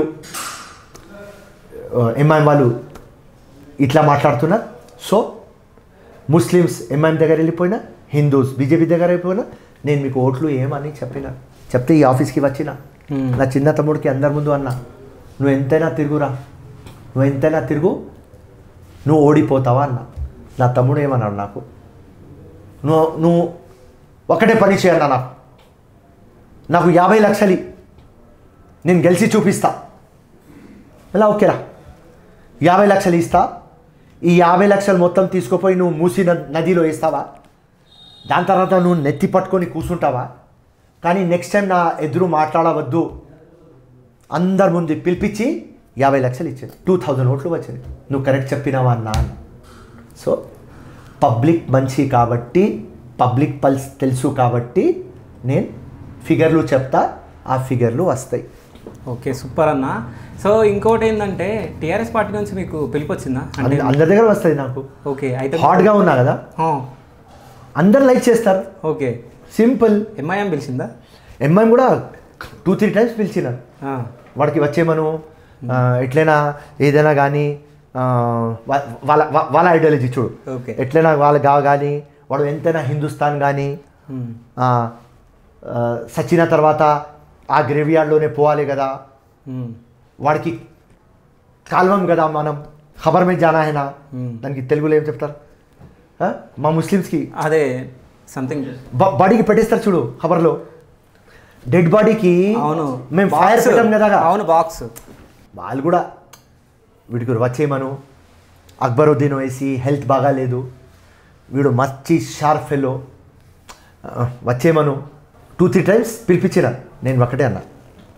ఎంఐఎం వాళ్ళు ఇట్లా మాట్లాడుతున్నారు సో ముస్లిమ్స్ ఎంఐఎం దగ్గర వెళ్ళిపోయినా హిందూస్ బీజేపీ దగ్గర అయిపోయినా నేను మీకు ఓట్లు ఏమని చెప్పిన చెప్తే ఈ ఆఫీస్కి వచ్చిన Hmm. నా చిన్న తమ్ముడికి అందరి ముందు అన్నా నువ్వు ఎంతైనా తిరుగురా నువ్వు ఎంతైనా తిరుగు నువ్వు ఓడిపోతావా అన్న నా తమ్ముడు ఏమన్నాడు నాకు నువ్వు నువ్వు ఒకటే పని చేయన్నా నాకు నాకు యాభై లక్షలు నేను గెలిచి చూపిస్తా ఇలా ఓకేరా యాభై లక్షలు ఇస్తా ఈ యాభై లక్షలు మొత్తం తీసుకుపోయి నువ్వు మూసి నద్- నదిలో వేస్తావా దాని తర్వాత నువ్వు నెత్తి పట్టుకొని కూర్చుంటావా కానీ నెక్స్ట్ టైం నా ఎదురు మాట్లాడవద్దు అందరి ముందు పిలిపించి యాభై లక్షలు ఇచ్చేది టూ థౌజండ్ ఓట్లు వచ్చింది నువ్వు కరెక్ట్ చెప్పినావా అన్నా అన్న సో పబ్లిక్ మంచి కాబట్టి పబ్లిక్ పల్స్ తెలుసు కాబట్టి నేను ఫిగర్లు చెప్తా ఆ ఫిగర్లు వస్తాయి ఓకే సూపర్ అన్న సో ఇంకోటి ఏంటంటే టీఆర్ఎస్ పార్టీ నుంచి మీకు పిలుపు వచ్చిందా అంటే అంద- అందరి దగ్గర వస్తుంది నాకు ఓకే అయితే హాట్గా ఉన్నా కదా ఆ, అందరు లైక్ చేస్తారు ఓకే సింపుల్ ఎంఐఎం పిలిచిందా ఎంఐఎం కూడా టూ త్రీ టైమ్స్ పిలిచినారు ఆ, వాడికి వచ్చేమను ఆ, ఎట్లైనా ఏదైనా కానీ ఆ, వా- వాళ్ళ వా- వాళ్ళ ఐడియాలజీ చూడు ఓకే ఎట్లైనా వాళ్ళ గా కానీ వాడు ఎంతైనా హిందుస్థాన్ కానీ ఉమ్, సచ్చిన తర్వాత ఆ గ్రేవ్యార్డ్లోనే పోవాలి కదా ఉమ్, వాడికి కాల్వం కదా మనం ఖబర్ మీద జానా హేనా Hmm. దానికి తెలుగులో ఏం చెప్తారు ఆ? మా ముస్లిమ్స్కి అదే సంథింగ్ బ- బాడీకి పెట్టేస్తారు చూడు ఖబర్లో డెడ్ బాడీకి అవును మేము ఫైర్ Box. పెట్టాం కదా అవును బాక్స్ వాళ్ళు కూడా వీడికి వచ్చేయమను అక్బరుద్దీన్ వేసి హెల్త్ బాగాలేదు వీడు మంచి షార్ప్ ఫెలో వచ్చేయమను టూ త్రీ టైమ్స్ పిలిపించిన నేను ఒకటే అన్నా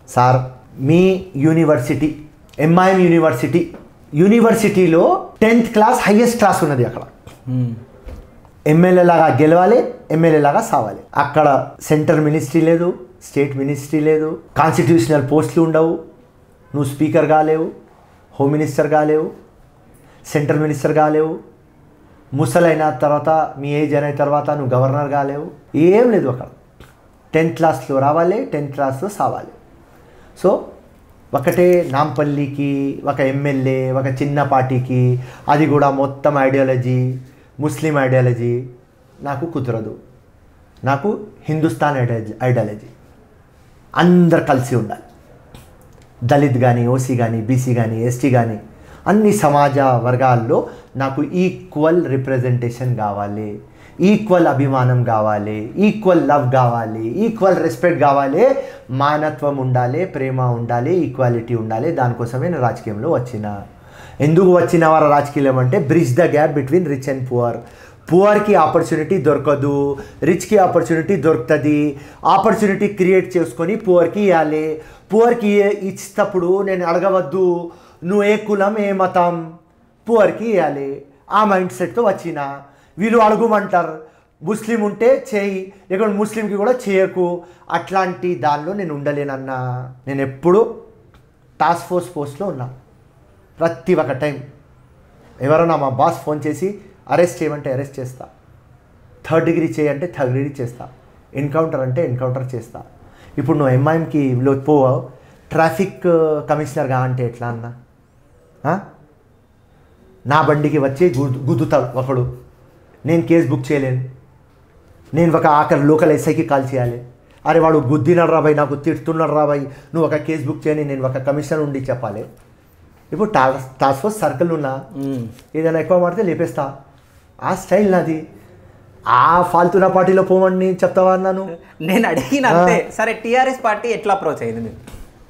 సార్ మీ యూనివర్సిటీ ఎంఐఎం యూనివర్సిటీ యూనివర్సిటీలో టెన్త్ క్లాస్ హైయెస్ట్ క్లాస్ ఉన్నది అక్కడ మ్మ్. ఎమ్మెల్యే లాగా గెలవాలి ఎమ్మెల్యే లాగా సావాలి అక్కడ సెంటర్ మినిస్ట్రీ లేదు స్టేట్ మినిస్ట్రీ లేదు కాన్స్టిట్యూషనల్ పోస్టులు ఉండవు నువ్వు స్పీకర్ కాలేవు హోమ్ మినిస్టర్ కాలేవు సెంట్రల్ మినిస్టర్ కాలేవు ముసలైన తర్వాత మీ ఏజ్ అయిన తర్వాత నువ్వు గవర్నర్ కాలేవు ఏం లేదు అక్కడ టెన్త్ క్లాస్లో రావాలి టెన్త్ క్లాస్లో సావాలి సో ఒకటే నాంపల్లికి ఒక ఎమ్మెల్యే ఒక చిన్న పార్టీకి అది కూడా మొత్తం ఐడియాలజీ ముస్లిం ఐడియాలజీ నాకు కుదరదు నాకు హిందుస్థాన్ ఐడియాలజీ ఐడియాలజీ అందరు కలిసి ఉండాలి దళిత్ కానీ ఓసీ కానీ బీసీ కానీ ఎస్టీ కానీ అన్ని సమాజ వర్గాల్లో నాకు ఈక్వల్ రిప్రజెంటేషన్ కావాలి ఈక్వల్ అభిమానం కావాలి ఈక్వల్ లవ్ కావాలి ఈక్వల్ రెస్పెక్ట్ కావాలి మానత్వం ఉండాలి ప్రేమ ఉండాలి ఈక్వాలిటీ ఉండాలి దానికోసమే నేను రాజకీయంలో వచ్చిన ఎందుకు వచ్చిన వారు రాజకీయం అంటే bridge the gap between rich and poor పువర్కి ఆపర్చునిటీ దొరకదు రిచ్కి ఆపర్చునిటీ దొరుకుతుంది ఆపర్చునిటీ క్రియేట్ చేసుకొని పువర్కి ఇవ్వాలి పువర్కి ఇచ్చినప్పుడు నేను అడగవద్దు నువ్వు ఏ కులం ఏ మతం పువర్కి ఇవ్వాలి ఆ మైండ్ సెట్తో వచ్చిన వీళ్ళు అడుగుమంటారు ముస్లిం ఉంటే చేయి లేకుంటే ముస్లింకి కూడా చేయకు అట్లాంటి దానిలో నేను ఉండలేనన్నా నేను ఎప్పుడు టాస్క్ ఫోర్స్ పోస్ట్లో ఉన్నా ప్రతి ఒక్క టైం ఎవరైనా మా బాస్ ఫోన్ చేసి అరెస్ట్ చేయమంటే అరెస్ట్ చేస్తా థర్డ్ డిగ్రీ చేయంటే థర్డ్ డిగ్రీ చేస్తా ఎన్కౌంటర్ అంటే ఎన్కౌంటర్ చేస్తా ఇప్పుడు నువ్వు ఎంఐఎంకి లో పోవావు ట్రాఫిక్ కమిషనర్గా అంటే ఎట్లా అన్నా ఆ? నా బండికి వచ్చి గుద్దు గుద్దుతాడు ఒకడు నేను కేసు బుక్ చేయలేను నేను ఒక ఆఖరి లోకల్ ఎస్ఐకి కాల్ చేయాలి అరే వాడు గుద్దినాడు రాబాయ్ నాకు తిడుతున్నాడు రాబాయ్ నువ్వు ఒక కేసు బుక్ చేయని నేను ఒక కమిషనర్ ఉండి చెప్పాలి ఇప్పుడు టాస్క్ టాస్క్ ఫోర్స్ సర్కిల్ ఉన్నా మ్మ్. ఏదైనా ఎక్కువ మాడితే లేపేస్తా ఆ స్టైల్ నాది ఆ ఫాల్తున్న పార్టీలో పోమని నేను చెప్తావా అన్నాను నేను అడిగిన అంతే సరే టీఆర్ఎస్ పార్టీ ఎట్లా అప్రోచ్ అయింది మీరు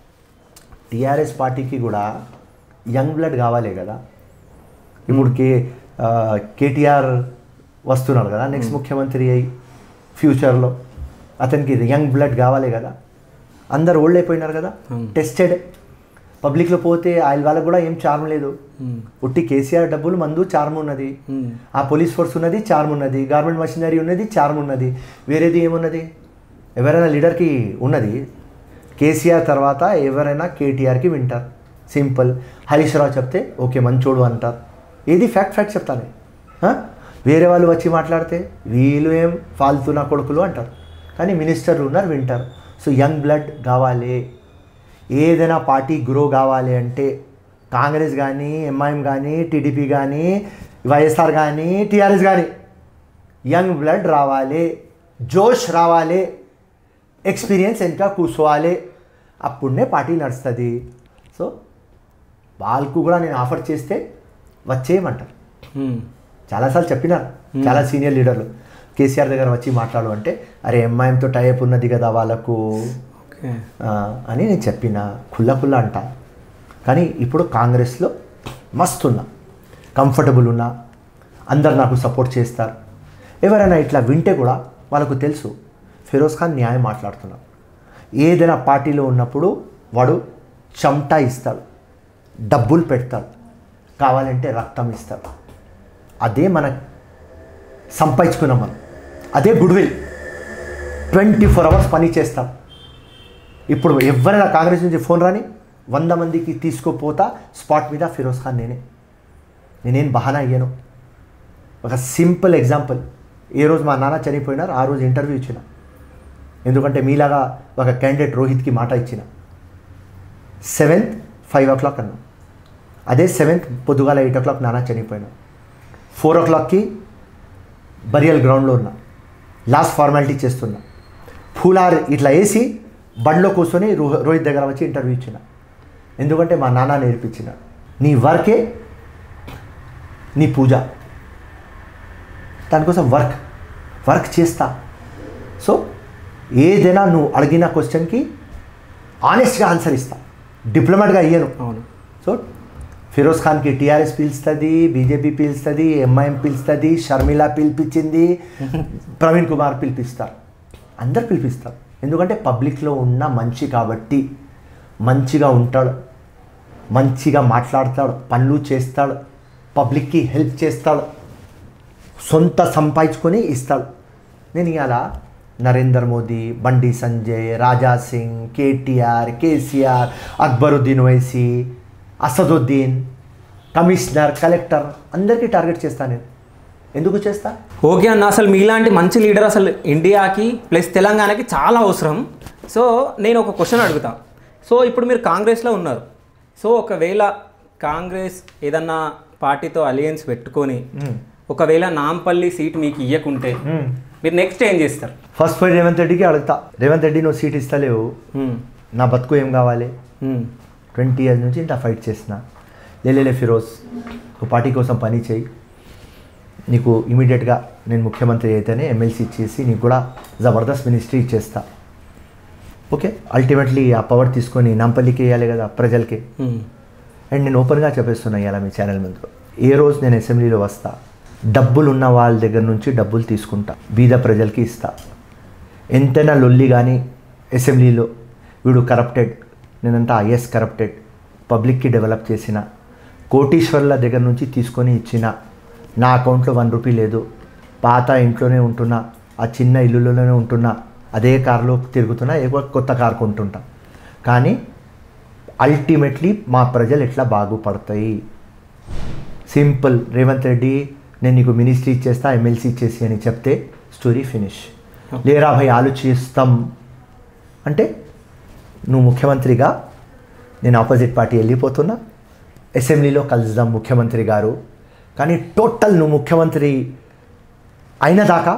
టీఆర్ఎస్ పార్టీకి కూడా యంగ్ బ్లడ్ కావాలి కదా ఇప్పుడు కే ఆ, కేటీఆర్ వస్తున్నాడు కదా నెక్స్ట్ ముఖ్యమంత్రి అయి ఫ్యూచర్లో అతనికి యంగ్ బ్లడ్ కావాలి కదా అందరు ఓల్డ్ అయిపోయినారు కదా Hmm. టెస్టెడ్ పబ్లిక్లో పోతే ఆయన వాళ్ళకి కూడా ఏం చార్మ్ లేదు మ్మ్. ఉట్టి కేసీఆర్ డబ్బులు మందు చార్మ్ ఉన్నది మ్మ్. ఆ పోలీస్ ఫోర్స్ ఉన్నది చార్మ్ ఉన్నది గవర్నమెంట్ మషినరీ ఉన్నది చార్మ్ ఉన్నది వేరేది ఏమున్నది ఎవరైనా లీడర్కి ఉన్నది కేసీఆర్ తర్వాత ఎవరైనా కేటీఆర్కి వింటారు సింపుల్ హరీష్ రావు చెప్తే ఓకే మంచోడు అంటారు ఏది ఫ్యాక్ట్ ఫ్యాక్ట్ చెప్తాను ఆ? వేరే వాళ్ళు వచ్చి మాట్లాడితే వీళ్ళు ఏం ఫాల్తు నా కొడుకులు అంటారు కానీ మినిస్టర్లు ఉన్నారు వింటారు సో యంగ్ బ్లడ్ కావాలి ఏదైనా పార్టీ గ్రో కావాలి అంటే కాంగ్రెస్ కానీ ఎంఐఎం కానీ టీడీపీ కానీ వైఎస్ఆర్ కానీ టీఆర్ఎస్ కానీ యంగ్ బ్లడ్ రావాలి జోష్ రావాలి ఎక్స్పీరియన్స్ ఇంకా కూర్చోవాలి అప్పుడే పార్టీ నడుస్తుంది సో వాళ్ళకు కూడా నేను ఆఫర్ చేస్తే వచ్చేయమంటారు మ్మ్. చాలాసార్లు చెప్పినారు చాలా సీనియర్ లీడర్లు కేసీఆర్ దగ్గర వచ్చి మాట్లాడు అంటే అరే ఎంఐఎంతో టైప్ ఉన్నది కదా వాళ్ళకు ఓకే ఆ, అని నేను చెప్పిన కుల్ల కుల్ల అంట కానీ ఇప్పుడు కాంగ్రెస్లో మస్తు ఉన్నా కంఫర్టబుల్ ఉన్నా అందరు నాకు సపోర్ట్ చేస్తారు ఎవరైనా ఇట్లా వింటే కూడా వాళ్ళకు తెలుసు ఫిరోజ్ ఖాన్ న్యాయం మాట్లాడుతున్నాడు ఏదైనా పార్టీలో ఉన్నప్పుడు వాడు చెమటా ఇస్తాడు డబ్బులు పెడతాడు కావాలంటే రక్తం ఇస్తాడు అదే మన సంపాదించుకున్నాం మనం అదే goodwill twenty four hours పని చేస్తాం ఇప్పుడు ఎవరైనా కాంగ్రెస్ నుంచి ఫోన్ రాని వంద మందికి తీసుకుపోతా స్పాట్ మీద ఫిరోజ్ ఖాన్ నేనే నేనేం బహానా అయ్యాను ఒక సింపుల్ ఎగ్జాంపుల్ ఏ రోజు మా నాన్న చనిపోయినారు ఆ రోజు ఇంటర్వ్యూ ఇచ్చిన ఎందుకంటే మీలాగా ఒక క్యాండిడేట్ రోహిత్కి మాట ఇచ్చిన సెవెంత్ ఫైవ్ ఓ క్లాక్ అన్నా అదే సెవెంత్ పొద్దుగాల ఎయిట్ ఓ క్లాక్ నాన్న చనిపోయినా ఫోర్ ఓ క్లాక్కి బరియల్ గ్రౌండ్లో ఉన్నా లాస్ట్ ఫార్మాలిటీ చేస్తున్నా పూలార్ ఇట్లా వేసి బండ్లో కూర్చొని రో- రోహిత్ దగ్గర వచ్చి ఇంటర్వ్యూ ఇచ్చిన ఎందుకంటే మా నాన్న నేర్పించిన నీ వర్కే నీ పూజ దానికోసం వర్క్ వర్క్ చేస్తా సో ఏదైనా నువ్వు అడిగిన క్వశ్చన్కి ఆనెస్ట్గా ఆన్సర్ ఇస్తా డిప్లొమాట్గా అయ్యాను అవును సో ఫిరోజ్ ఖాన్కి టీఆర్ఎస్ పిలుస్తుంది బీజేపీ పిలుస్తుంది ఎంఐఎం పిలుస్తుంది షర్మిల పిలిపించింది ప్రవీణ్ కుమార్ పిలిపిస్తారు అందరు పిలిపిస్తారు ఎందుకంటే పబ్లిక్లో ఉన్న మనిషి కాబట్టి మంచిగా ఉంటాడు మంచిగా మాట్లాడతాడు పనులు చేస్తాడు పబ్లిక్కి హెల్ప్ చేస్తాడు సొంత సంపాదించుకొని ఇస్తాడు నేను ఇవాళ Narendra Modi Bandi Sanjay Raja Singh KTR KCR Akbaruddin Owaisi Asaduddin commissioner collector అందరికీ టార్గెట్ చేస్తాను నేను ఎందుకు చేస్తా ఓకే అన్న అసలు మీలాంటి మంచి లీడర్ అసలు ఇండియాకి ప్లస్ తెలంగాణకి చాలా అవసరం సో నేను ఒక క్వశ్చన్ అడుగుతా సో ఇప్పుడు మీరు కాంగ్రెస్లో ఉన్నారు సో ఒకవేళ కాంగ్రెస్ ఏదన్నా పార్టీతో అలయన్స్ పెట్టుకొని ఒకవేళ నాంపల్లి సీట్ మీకు ఇవ్వకుంటే మీరు నెక్స్ట్ ఏం చేస్తారు ఫస్ట్ పోయి రేవంత్ రెడ్డికి అడుగుతా రేవంత్ రెడ్డి నువ్వు సీట్ ఇస్తలేవు మ్మ్. నా బతుకు ఏం కావాలి మ్మ్. ట్వంటీ ఇయర్స్ నుంచి ఇంత ఫైట్ చేసిన లేలేలే ఫిరోజ్ ఒక పార్టీ కోసం పని చేయి నీకు ఇమీడియట్గా నేను ముఖ్యమంత్రి అయితేనే ఎమ్మెల్సీ ఇచ్చేసి నీకు కూడా జబర్దస్త్ మినిస్ట్రీ ఇచ్చేస్తా ఓకే అల్టిమేట్లీ ఆ పవర్ తీసుకొని నాంపల్లికి వేయాలి కదా ప్రజలకి మ్మ్. అండ్ నేను ఓపెన్గా చెప్పేస్తున్నా ఇలా మీ ఛానల్ ముందు ఏ రోజు నేను అసెంబ్లీలో వస్తా డబ్బులు ఉన్న వాళ్ళ దగ్గర నుంచి డబ్బులు తీసుకుంటా బీద ప్రజలకి ఇస్తా ఎంతైనా లొల్లి కానీ అసెంబ్లీలో వీడు కరప్టెడ్ నేనంతా ఐఎస్ కరప్టెడ్ పబ్లిక్కి డెవలప్ చేసిన కోటీశ్వర్ల దగ్గర నుంచి తీసుకొని ఇచ్చిన నా అకౌంట్లో వన్ రూపీ లేదు పాత ఇంట్లోనే ఉంటున్నా ఆ చిన్న ఇల్లులోనే ఉంటున్నా అదే కారులో తిరుగుతున్నా ఏదో కొత్త కారు కొంటుంటా కానీ అల్టిమేట్లీ మా ప్రజలు ఎట్లా బాగుపడతాయి సింపుల్ రేవంత్ రెడ్డి నేను నీకు మినిస్ట్రీ ఇచ్చేస్తా ఎమ్మెల్సీ ఇచ్చేసి అని చెప్తే స్టోరీ ఫినిష్ లేరా భయ్ ఆలోచిస్తాం అంటే నువ్వు ముఖ్యమంత్రిగా నేను ఆపోజిట్ పార్టీ వెళ్ళిపోతున్నా అసెంబ్లీలో కలుద్దాం ముఖ్యమంత్రి గారు కానీ టోటల్ నువ్వు ముఖ్యమంత్రి అయిన దాకా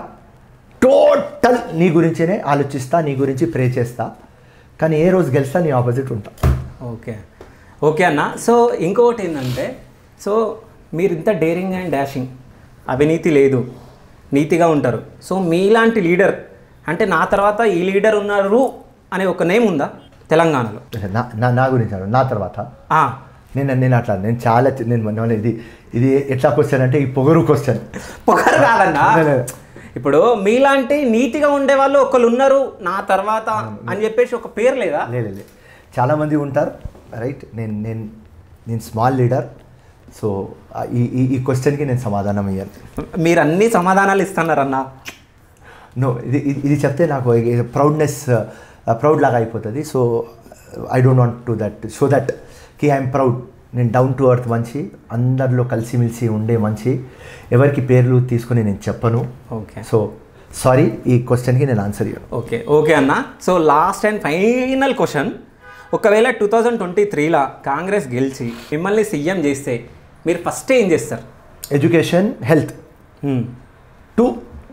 టోటల్ నీ గురించేనే ఆలోచిస్తా నీ గురించి ప్రే చేస్తా కానీ ఏ రోజు గెలిస్తా నీ ఆపోజిట్ ఉంటా ఓకే ఓకే అన్న సో ఇంకొకటి ఏంటంటే సో మీరు ఇంత డేరింగ్ అండ్ డాషింగ్ అవినీతి లేదు నీతిగా ఉంటారు సో మీలాంటి లీడర్ అంటే నా తర్వాత ఈ లీడర్ ఉన్నారు అనే ఒక నేమ్ ఉందా తెలంగాణలో నా నా నా గురించి అను. నా తర్వాత ఆ, నేను నేను అట్లా నేను చాలా చి- నేను మన ఇది ఇది ఎట్లా క్వశ్చన్ అంటే ఈ పొగరు క్వశ్చన్ పొగరు కాదన్నా లే, లే. ఇప్పుడు మీలాంటి నీతిగా ఉండే వాళ్ళు ఒకళ్ళు ఉన్నారు నా తర్వాత అని చెప్పేసి ఒక పేరు లేదా లేదు లేదు చాలామంది ఉంటారు రైట్ నేను నేను నేను స్మాల్ లీడర్ సో ఈ ఈ ఈ క్వశ్చన్కి నేను సమాధానం ఇయ్యాను మీరు అన్ని సమాధానాలు ఇస్తున్నారన్న నో ఇది ఇది- ఇది చెప్తే నాకు ప్రౌడ్నెస్ ప్రౌడ్ లాగా అయిపోతుంది so I don't want to that show that కి ఐఎమ్ ప్రౌడ్ నేను డౌన్ టు అర్త్ మంచి అందరిలో కలిసిమెలిసి ఉండే మంచి ఎవరికి పేర్లు తీసుకొని నేను చెప్పను ఓకే సో సారీ ఈ క్వశ్చన్కి నేను ఆన్సర్ ఇవ్వను ఓకే ఓకే అన్న so last and final question ఒకవేళ టూ థౌజండ్ ట్వంటీ త్రీలో కాంగ్రెస్ గెలిచి మిమ్మల్ని సీఎం చేస్తే మీరు ఫస్ట్ ఏం చేస్తారు education health hmm. Two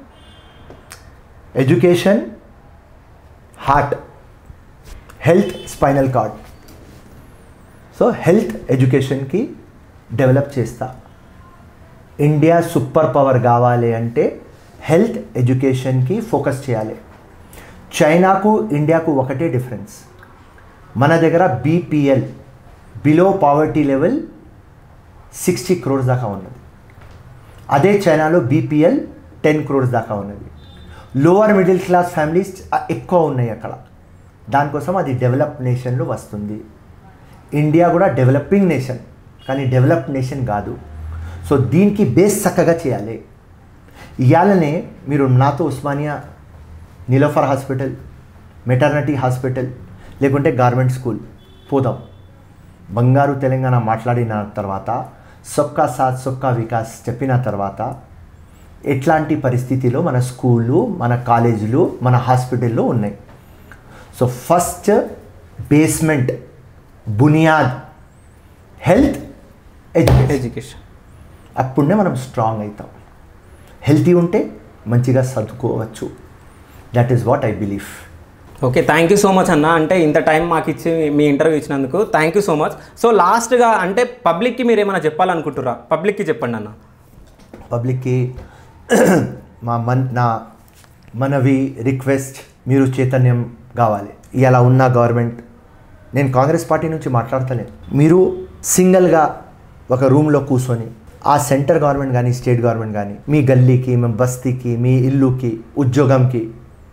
education heart health spinal cord so health ఎడ్యుకేషన్కి డెవలప్ చేస్తా ఇండియా సూపర్ పవర్ కావాలి అంటే హెల్త్ ఎడ్యుకేషన్కి ఫోకస్ చేయాలి చైనాకు ఇండియాకు ఒకటే డిఫరెన్స్ మన దగ్గర BPL below poverty level sixty crores దాకా ఉన్నది అదే చైనాలో బీపీఎల్ టెన్ క్రోర్స్ దాకా ఉన్నది లోవర్ మిడిల్ క్లాస్ ఫ్యామిలీస్ ఎక్కువ ఉన్నాయి అక్కడ దానికోసం అది డెవలప్ నేషన్లో వస్తుంది ఇండియా కూడా డెవలపింగ్ నేషన్ కానీ డెవలప్ నేషన్ కాదు సో దీనికి బేస్ చక్కగా చేయాలి ఇవాళనే మీరు నాతో Osmania Niloufer hospital maternity hospital లేకుంటే గార్మెంట్ స్కూల్ పోదాం బంగారు తెలంగాణ మాట్లాడిన తర్వాత సొక్కా సాత్ సొక్కా వికాస్ చెప్పిన తర్వాత ఎట్లాంటి పరిస్థితిలో మన స్కూళ్ళు మన కాలేజీలు మన హాస్పిటల్లో ఉన్నాయి సో ఫస్ట్ బేస్మెంట్ బునియాద్ హెల్త్ ఎడ్యుకేషన్ ఎడ్యుకేషన్ అప్పుడే మనం స్ట్రాంగ్ అవుతాం హెల్తీ ఉంటే మంచిగా చదువుకోవచ్చు that is what I believe okay thank you so much అన్న అంటే ఇంత టైం మాకు ఇచ్చి మీ ఇంటర్వ్యూ ఇచ్చినందుకు thank you so much so లాస్ట్గా అంటే పబ్లిక్కి మీరు ఏమైనా చెప్పాలనుకుంటురా పబ్లిక్కి చెప్పండి అన్న పబ్లిక్కి మా మన్ నా మనవి రిక్వెస్ట్ మీరు చైతన్యం కావాలి ఇలా ఉన్న గవర్నమెంట్ నేను కాంగ్రెస్ పార్టీ నుంచి మాట్లాడతలేను మీరు సింగిల్గా ఒక రూమ్లో కూర్చొని ఆ సెంటర్ గవర్నమెంట్ కానీ స్టేట్ గవర్నమెంట్ కానీ మీ గల్లీకి మీ బస్తీకి మీ ఇల్లుకి ఉద్యోగంకి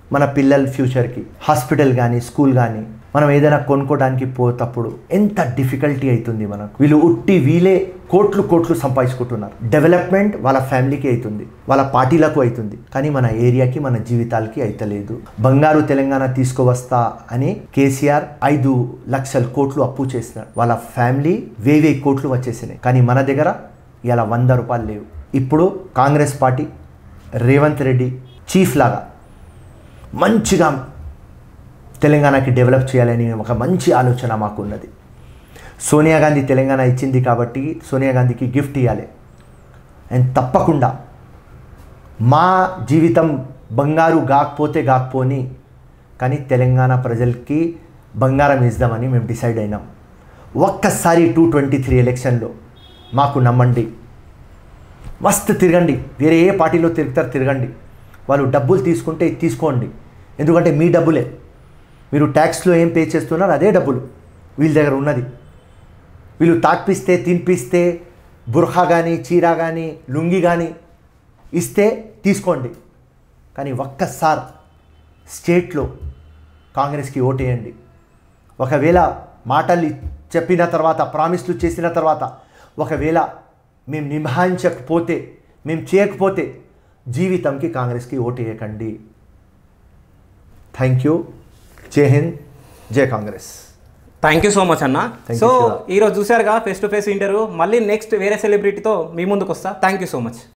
మన పిల్లల ఫ్యూచర్కి హాస్పిటల్ కానీ స్కూల్ కానీ మనం ఏదైనా కొనుక్కోవడానికి పోతప్పుడు ఎంత డిఫికల్టీ అవుతుంది మనకు వీళ్ళు ఉట్టి వీలే కోట్లు కోట్లు సంపాదించుకుంటున్నారు డెవలప్మెంట్ వాళ్ళ ఫ్యామిలీకి అవుతుంది వాళ్ళ పార్టీలకు అవుతుంది కానీ మన ఏరియాకి మన జీవితాలకి అయితలేదు బంగారు తెలంగాణ తీసుకువస్తా అని కేసీఆర్ ఐదు లక్షల కోట్లు అప్పు చేసినారు వాళ్ళ ఫ్యామిలీ వెయ్యి వెయ్యి కోట్లు వచ్చేసినాయి కానీ మన దగ్గర ఇలా వంద రూపాయలు లేవు ఇప్పుడు కాంగ్రెస్ పార్టీ రేవంత్ రెడ్డి చీఫ్ లాగా మంచిగా తెలంగాణకి డెవలప్ చేయాలని ఒక మంచి ఆలోచన మాకు ఉన్నది సోనియా గాంధీ తెలంగాణ ఇచ్చింది కాబట్టి సోనియా గాంధీకి గిఫ్ట్ ఇవ్వాలి అండ్ తప్పకుండా మా జీవితం బంగారు గాకపోతే గాకపోని కానీ తెలంగాణ ప్రజలకి బంగారం ఇద్దామని మేము డిసైడ్ అయినాం ఒక్కసారి టూ ట్వంటీ త్రీ ఎలక్షన్లో మాకు నమ్మండి మస్తు తిరగండి వేరే ఏ పార్టీలో తిరుగుతారు తిరగండి వాళ్ళు డబ్బులు తీసుకుంటే తీసుకోండి ఎందుకంటే మీ డబ్బులే మీరు ట్యాక్స్లో ఏం పే చేస్తున్నారు అదే డబ్బులు వీళ్ళ దగ్గర ఉన్నది వీళ్ళు తాక్పిస్తే తినిపిస్తే బుర్ఖా కానీ చీర కానీ లుంగి కానీ ఇస్తే తీసుకోండి కానీ ఒక్కసారి స్టేట్లో కాంగ్రెస్కి ఓటేయండి ఒకవేళ మాటలు చెప్పిన తర్వాత ప్రామిస్లు చేసిన తర్వాత ఒకవేళ మేము నిభాయించకపోతే మేము చేయకపోతే జీవితంకి కాంగ్రెస్కి ఓటేయకండి థ్యాంక్ యూ జై హింద్ జై Congress thank you so much అన్న Thank సో you, Shiva. ఈరోజు చూసారుగా ఫేస్ టు ఫేస్ ఇంటర్వ్యూ మళ్ళీ నెక్స్ట్ వేరే సెలబ్రిటీతో మీ ముందుకు వస్తా థ్యాంక్ యూ సో మచ్